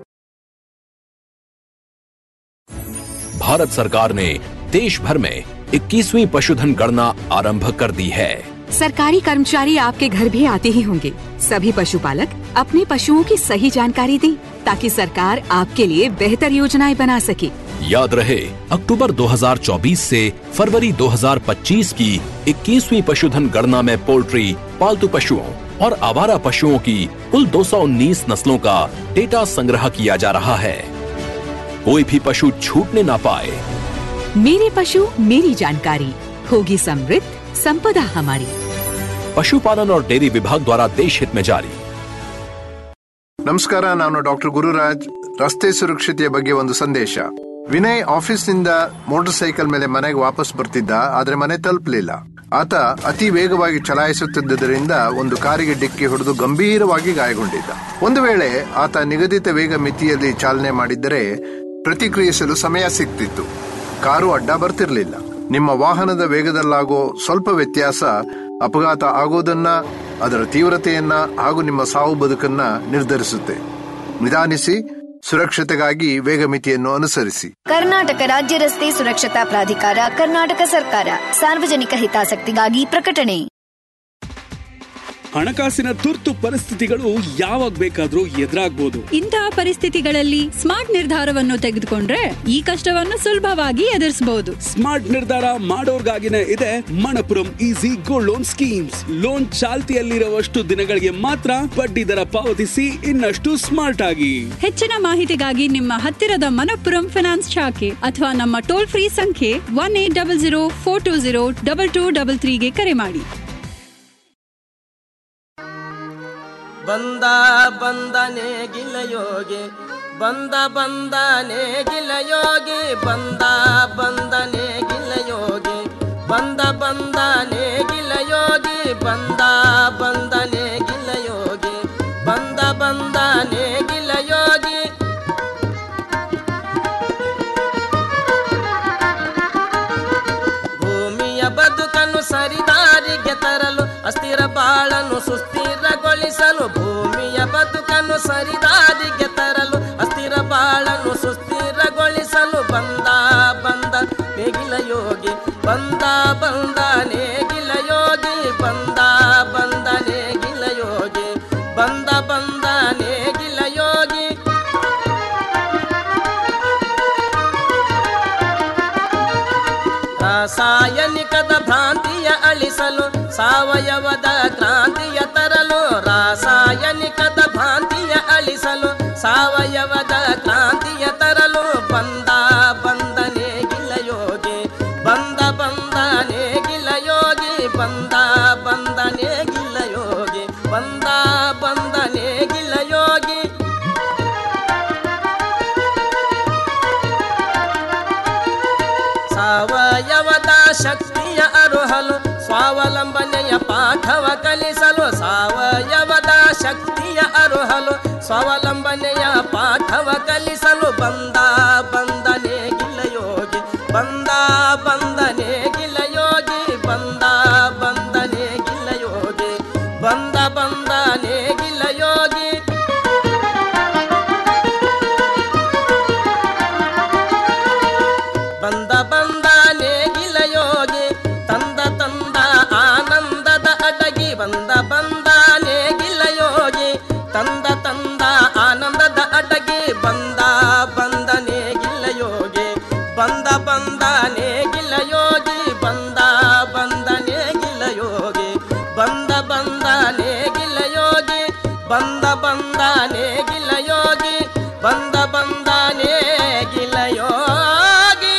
भारत सरकार ने देश भर में 21वीं पशुधन गणना आरंभ कर दी है सरकारी कर्मचारी आपके घर भी आते ही होंगे सभी पशुपालक अपने पशुओं की सही जानकारी दें ताकि सरकार आपके लिए बेहतर योजनाएं बना सके याद रहे अक्टूबर 2024 से फरवरी 2025 की 21वीं पशुधन गणना में पोल्ट्री पालतू पशुओं और आवारा पशुओं की कुल 219 नस्लों का डेटा संग्रह किया जा रहा है कोई भी पशु छूटने ना पाए मेरे पशु मेरी जानकारी होगी समृद्ध संपदा हमारी पशुपालन और डेयरी विभाग द्वारा देश हित में जारी ನಮಸ್ಕಾರ ನಾನು ಡಾಕ್ಟರ್ ಗುರುರಾಜ್ ರಸ್ತೆ ಸುರಕ್ಷತೆಯ ಬಗ್ಗೆ ಒಂದು ಸಂದೇಶ ವಿನಯ್ ಆಫೀಸ್ನಿಂದ ಮೋಟಾರ್ ಸೈಕಲ್ ಮೇಲೆ ಮನೆಗೆ ವಾಪಸ್ ಬರ್ತಿದ್ದ ಆದ್ರೆ ಮನೆ ತಲುಪಲಿಲ್ಲ ಆತ ಅತಿ ವೇಗವಾಗಿ ಚಲಾಯಿಸುತ್ತಿದ್ದರಿಂದ ಒಂದು ಕಾರಿಗೆ ಡಿಕ್ಕಿ ಹೊಡೆದು ಗಂಭೀರವಾಗಿ ಗಾಯಗೊಂಡಿದ್ದ ಒಂದು ವೇಳೆ ಆತ ನಿಗದಿತ ವೇಗ ಮಿತಿಯಲ್ಲಿ ಚಾಲನೆ ಮಾಡಿದ್ದರೆ ಪ್ರತಿಕ್ರಿಯಿಸಲು ಸಮಯ ಸಿಗ್ತಿತ್ತು ಕಾರು ಅಡ್ಡ ಬರ್ತಿರ್ಲಿಲ್ಲ ನಿಮ್ಮ ವಾಹನದ ವೇಗದಲ್ಲಾಗೋ ಸ್ವಲ್ಪ ವ್ಯತ್ಯಾಸ ಅಪಘಾತ ಆಗೋದನ್ನ ಅದರ ತೀವ್ರತೆಯನ್ನ ಹಾಗೂ ನಿಮ್ಮ ಸಾವು ಬದುಕನ್ನ ನಿರ್ಧರಿಸುತ್ತೆ ನಿಧಾನಿಸಿ ಸುರಕ್ಷತೆಗಾಗಿ ವೇಗ ಮಿತಿಯನ್ನು ಅನುಸರಿಸಿ ಕರ್ನಾಟಕ ರಾಜ್ಯ ರಸ್ತೆ ಸುರಕ್ಷತಾ ಪ್ರಾಧಿಕಾರ ಕರ್ನಾಟಕ ಸರ್ಕಾರ ಸಾರ್ವಜನಿಕ ಹಿತಾಸಕ್ತಿಗಾಗಿ ಪ್ರಕಟಣೆ ಹಣಕಾಸಿನ ತುರ್ತು ಪರಿಸ್ಥಿತಿಗಳು ಯಾವಾಗ ಬೇಕಾದ್ರೂ ಎದುರಾಗ್ಬೋದು ಇಂತಹ ಪರಿಸ್ಥಿತಿಗಳಲ್ಲಿ ಸ್ಮಾರ್ಟ್ ನಿರ್ಧಾರವನ್ನು ತೆಗೆದುಕೊಂಡ್ರೆ ಈ ಕಷ್ಟವನ್ನು ಸುಲಭವಾಗಿ ಎದುರಿಸಬಹುದು ಸ್ಮಾರ್ಟ್ ನಿರ್ಧಾರ ಮಾಡೋರ್ಗಾಗಿನೇ ಇದೆ Manappuram easy gold loan schemes loan ಚಾಲ್ತಿಯಲ್ಲಿರುವಷ್ಟು ದಿನಗಳಿಗೆ ಮಾತ್ರ ಬಡ್ಡಿ ದರ ಪಾವತಿಸಿ ಇನ್ನಷ್ಟು ಸ್ಮಾರ್ಟ್ ಆಗಿ ಹೆಚ್ಚಿನ ಮಾಹಿತಿಗಾಗಿ ನಿಮ್ಮ ಹತ್ತಿರದ ಮನಪ್ಪುರಂ ಫಿನಾನ್ಸ್ ಶಾಖೆ ಅಥವಾ ನಮ್ಮ ಟೋಲ್ ಫ್ರೀ ಸಂಖ್ಯೆ one eight double zero four two zero double two double ತ್ರೀಗೆ ಕರೆ ಮಾಡಿ ಬಂದ ಬಂದನೆ ಗಿಲಯೋಗಿ ಬಂದ ಬಂದನೆ ಗಿಲಯೋಗಿ ಬಂದ ಬಂದನೆ ಗಿಲಯೋಗಿ ಬಂದ ಬಂದನೆ ಗಿಲಯೋಗಿ ಬಂದ ಬಂದನೆ ಗಿಲಯೋಗಿ ಬಂದ ಬಂದನೆ ಗಿಲಯೋಗಿ ಭೂಮಿಯ ಬದುಕನ್ನು ಸರಿದಾರಿಗೆ ತರಲು ಅಸ್ಥಿರ ಬಾಳನ್ನು ಸುಸ್ಥಿರಗೊಳಿಸಲು ಭೂಮಿಯ ಬದುಕನ್ನು ಸರಿದಾರಿಗೆ ತರಲು ಅಸ್ಥಿರ ಬಾಳನ್ನು ಸುಸ್ಥಿರಗೊಳಿಸಲು ಬಂದ ಬಂದ ನೇಗಿಲ ಯೋಗಿ ಬಂದ ಬಂದ ನೇಗಿಲ ಯೋಗಿ ಬಂದ ಬಂದ ನೇಗಿಲ ಯೋಗಿ ಬಂದ ಬಂದ ನೇಗಿಲ ಯೋಗಿ ರಾಸಾಯನಿಕದ ಭ್ರಾಂತಿಯ ಅಳಿಸಲು ಸಾವಯವದ ಕ್ರಾಂತಿಯ ತರಲು ರಾಸಾಯನಿಕದ ಭ್ರಾಂತಿಯ ಅಳಿಸಲು ಸಾವಯವದ ಕ್ರಾಂತಿಯ ತರಲು ಬಂದ ಬಂದನೆ ಗಿಲಯೋಗಿ ಬಂದ ಬಂದನೆ ಗಿಲಯೋಗಿ ಬಂದ ಬಂದನೆ ಗಿಲಯೋಗಿ ಬಂದ ಬಂದನೆ ಗಿಲಯೋಗಿ ಸಾವಯವದ ಶಕ್ತಿಯ ಅರುಹಲು ಸ್ವಾವಲಂಬನೆಯ ಪಾಠವ ಕಲಿಸಲು ಸಾವಯವದ ಶಕ್ತಿಯ ಅರುಹಲು ಸ್ವಾವಲಂಬನೆಯ ಪಾಠವ ಕಲಿಸಲು ಬಂದ ಬಂದನೆ ಗಿಲಯೋಗಿ ಬಂದ ಬಂದನೆ ಗಿಲಯೋಗಿ ಬಂದ ಬಂದನೆ ಗಿಲಯೋಗಿ ಬಂದ ಬಂದನೆ ಗಿಲಯೋಗಿ ಬಂದ ಬಂದ ನೇಗಿಲ ಯೋಗಿ ತಂದ ತಂದ ಆನಂದದ ಅಡಗಿ ಬಂದ ಬಂದ ನೇಗಿಲ ಯೋಗಿ ತಂದ ತಂದ ಆನಂದದ ಅಡಗಿ ಬಂದ ಬಂದ ನೇಗಿಲ ಯೋಗಿ ಬಂದ ಬಂದ ನೇಗಿಲ ಯೋಗಿ ಬಂದ ಬಂದ ನೇಗಿಲ ಯೋಗಿ ಬಂದ ಬಂದ ನೇಗಿಲ ಯೋಗಿ ಬಂದ ಬಂದ ನೇಗಿಲ ಯೋಗಿ ಬಂದ ಬಂದ ನೇಗಿಲ ಯೋಗಿ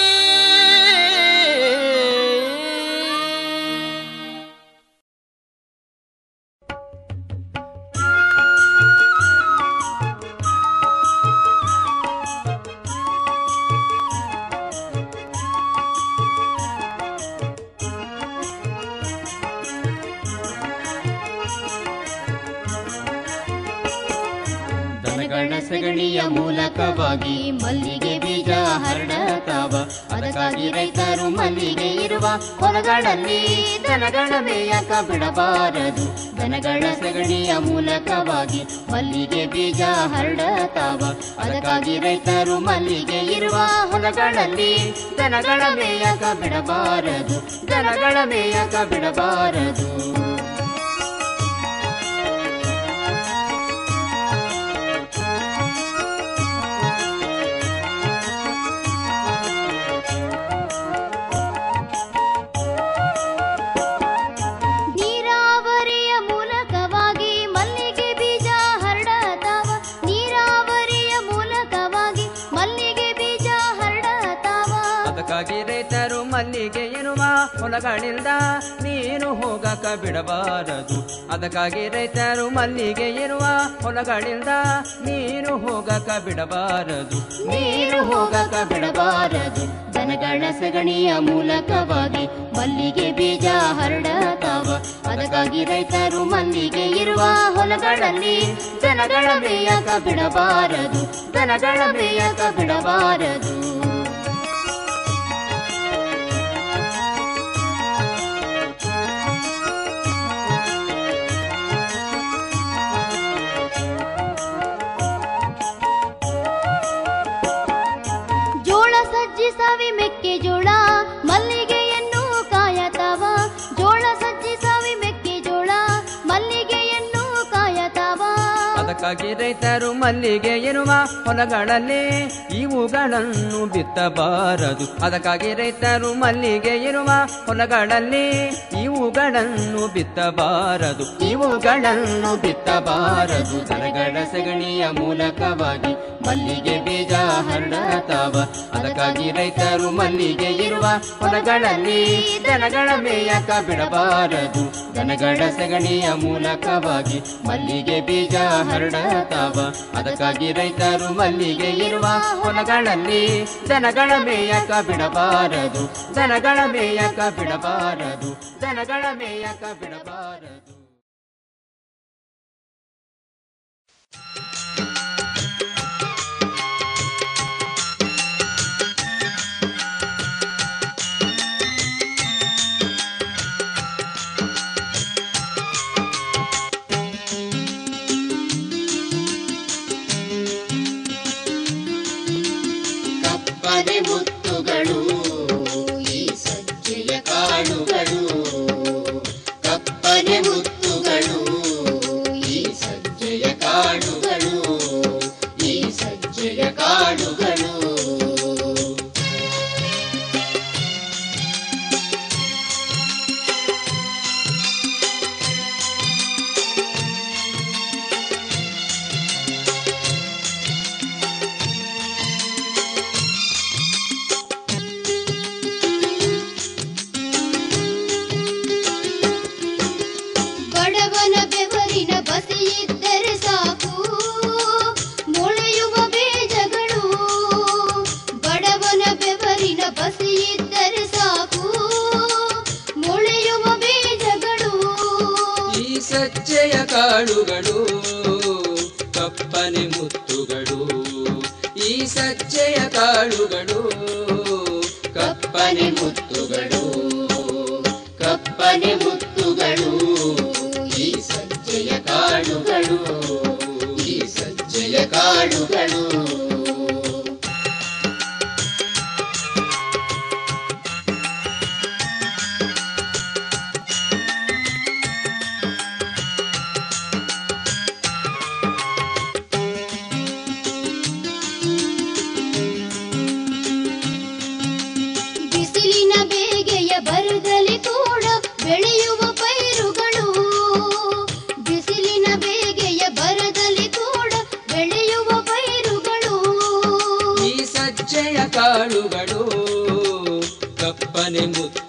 ದನಗಳ ಸಗಣಿಯ ಮೂಲಕವಾಗಿ ಮಲ್ಲಿಗೆ ಬೀಜ ಹರಡತಾವ ಅದಕ್ಕಾಗಿ ರೈತರು ಮಲ್ಲಿಗೆ ಇರುವ ಹೊಲಗಳಲ್ಲಿ ದನಗಳ ಮೇಯಕ ಬಿಡಬಾರದು ದನಗಳ ಸಗಣಿಯ ಮೂಲಕವಾಗಿ ಮಲ್ಲಿಗೆ ಬೀಜ ಹರಡತಾವ ಅದಕ್ಕಾಗಿ ರೈತರು ಮಲ್ಲಿಗೆ ಇರುವ ಹೊಲಗಳಲ್ಲಿ ದನಗಳ ಮೇಯಕ ಬಿಡಬಾರದು ದನಗಳ ಮೇಯಕ ಬಿಡಬಾರದು ನೀರಾವರಿಯ ಮೂಲಕವಾಗಿ ಮಲ್ಲಿಗೆ ಬೀಜ ಹರಡತಾವ ನೀರಾವರಿಯ ಮೂಲಕವಾಗಿ ಮಲ್ಲಿಗೆ ಬೀಜ ಹರಡತಾವ ಅದಕ್ಕಾಗಿ ರೈತರು ಮಲ್ಲಿಗೆ ಎನ್ನುವ ಹೊಲಗಳಿಂದ ನೀನು ಹೋಗಕ ಬಿಡಬಾರದು ಅದಕ್ಕಾಗಿ ರೈತರು ಮಲ್ಲಿಗೆ ಇರುವ ಹೊಲಗಳಿಂದ ನೀನು ಹೋಗಕ ಬಿಡಬಾರದು ನೀರು ಹೋಗಕ ಬಿಡಬಾರದು ದನಗಳ ಸಗಣಿಯ ಮೂಲಕವಾಗಿ ಮಲ್ಲಿಗೆ ಬೀಜ ಹರಡತಾವ ಅದಕ್ಕಾಗಿ ರೈತರು ಮಲ್ಲಿಗೆ ಇರುವ ಹೊಲಗಳಲ್ಲಿ ದನಗಳ ಮೇಯಕ ಬಿಡಬಾರದು ದನಗಳ ಮೇಯಕ ಬಿಡಬಾರದು ಜೋಳ ಸಜ್ಜಿ ಸವಿ ಮೆಕ್ಕೆಜೋಳ ಮಲ್ಲಿಗೆಯನ್ನು ಕಾಯತಾವ ಜೋಳ ಸಜ್ಜಿ ಸವಿ ಮೆಕ್ಕೆಜೋಳ ಮಲ್ಲಿಗೆಯನ್ನು ಕಾಯತಾವ ಅದಕ್ಕಾಗಿ ರೈತರು ಮಲ್ಲಿಗೆ ಇರುವ ಹೊಲಗಳಲ್ಲಿ ಇವುಗಳನ್ನು ಬಿತ್ತಬಾರದು ಅದಕ್ಕಾಗಿ ರೈತರು ಮಲ್ಲಿಗೆ ಇರುವ ಹೊಲಗಳಲ್ಲಿ ಇವುಗಳನ್ನು ಬಿತ್ತಬಾರದು ಇವುಗಳನ್ನು ಬಿತ್ತಬಾರದು ದನಗಳ ಸಗಣಿಯ ಮೂಲಕವಾಗಿ ಮಲ್ಲಿಗೆ ಬೀಜ ಹರಡತಾವ ಅದಕ್ಕಾಗಿ ರೈತರು ಮಲ್ಲಿಗೆ ಇರುವ ಹೊಲಗಳಲ್ಲಿ ದನಗಳ ಮೇಯಕ ಬಿಡಬಾರದು ದನಗಳ ಸಗಣಿಯ ಮೂಲಕವಾಗಿ ಮಲ್ಲಿಗೆ ಬೀಜ ಹರಡತಾವ ಅದಕ್ಕಾಗಿ ರೈತರು ಮಲ್ಲಿಗೆ ಇರುವ ಹೊಲಗಳಲ್ಲಿ ದನಗಳ ಮೇಯಕ ಬಿಡಬಾರದು ದನಗಳ ಮೇಯಕ ಬಿಡಬಾರದು ದನಗಳ ಮೇಯಕ ಬಿಡಬಾರದು ಕಪ್ಪನೆ ಮುತ್ತುಗಳು ಈ ಸಜ್ಜೆಯ ಕಾಳುಗಳು ಕಪ್ಪನೆ ಮುತ್ತುಗಳು ಈ ಸಜ್ಜೆಯ ಕಾಳುಗಳು ಈ ಸಜ್ಜೆಯ ಕಾಳುಗಳು ಬಡವನ ಬೆವರಿನ ಬಸಿಯಿದ್ದರೆ ಸಾಕು ಮೊಳೆಯುವ ಬೀಜಗಳು ಬಡವನ ಬೆವರಿನ ಬಸಿಯಿದ್ದರೆ ಸಾಕು ಮೊಳೆಯುವ ಬೀಜಗಳು ಈ ಸಜ್ಜೆಯ ಕಾಳುಗಳು ಕಪ್ಪನೆ ಮುತ್ತುಗಳು ಈ ಸಜ್ಜೆಯ ಕಾಳುಗಳು ಕಪ್ಪನೆ ಮುತ್ತುಗಳು ಕಪ್ಪನೆ ಮುತ್ತುಗಳು ಈ ಸಜ್ಜೆಯ ಕಾಳುಗಳು ಈ ಸಜ್ಜೆಯ ಕಾಳುಗಳು ಬಿಸಿಲಿನ ಬೇಗೆಯ ಬರದಲ್ಲಿ ಕೂಡ ಬೆಳೆಯುವ ಪೈರುಗಳು ಬಿಸಿಲಿನ ಬೇಗೆಯ ಬರದಲ್ಲಿ ಕೂಡ ಬೆಳೆಯುವ ಪೈರುಗಳು ಈ ಸಜ್ಜೆಯ ಕಾಳುಗಳು ಕಪ್ಪನೆ ಮುತ್ತು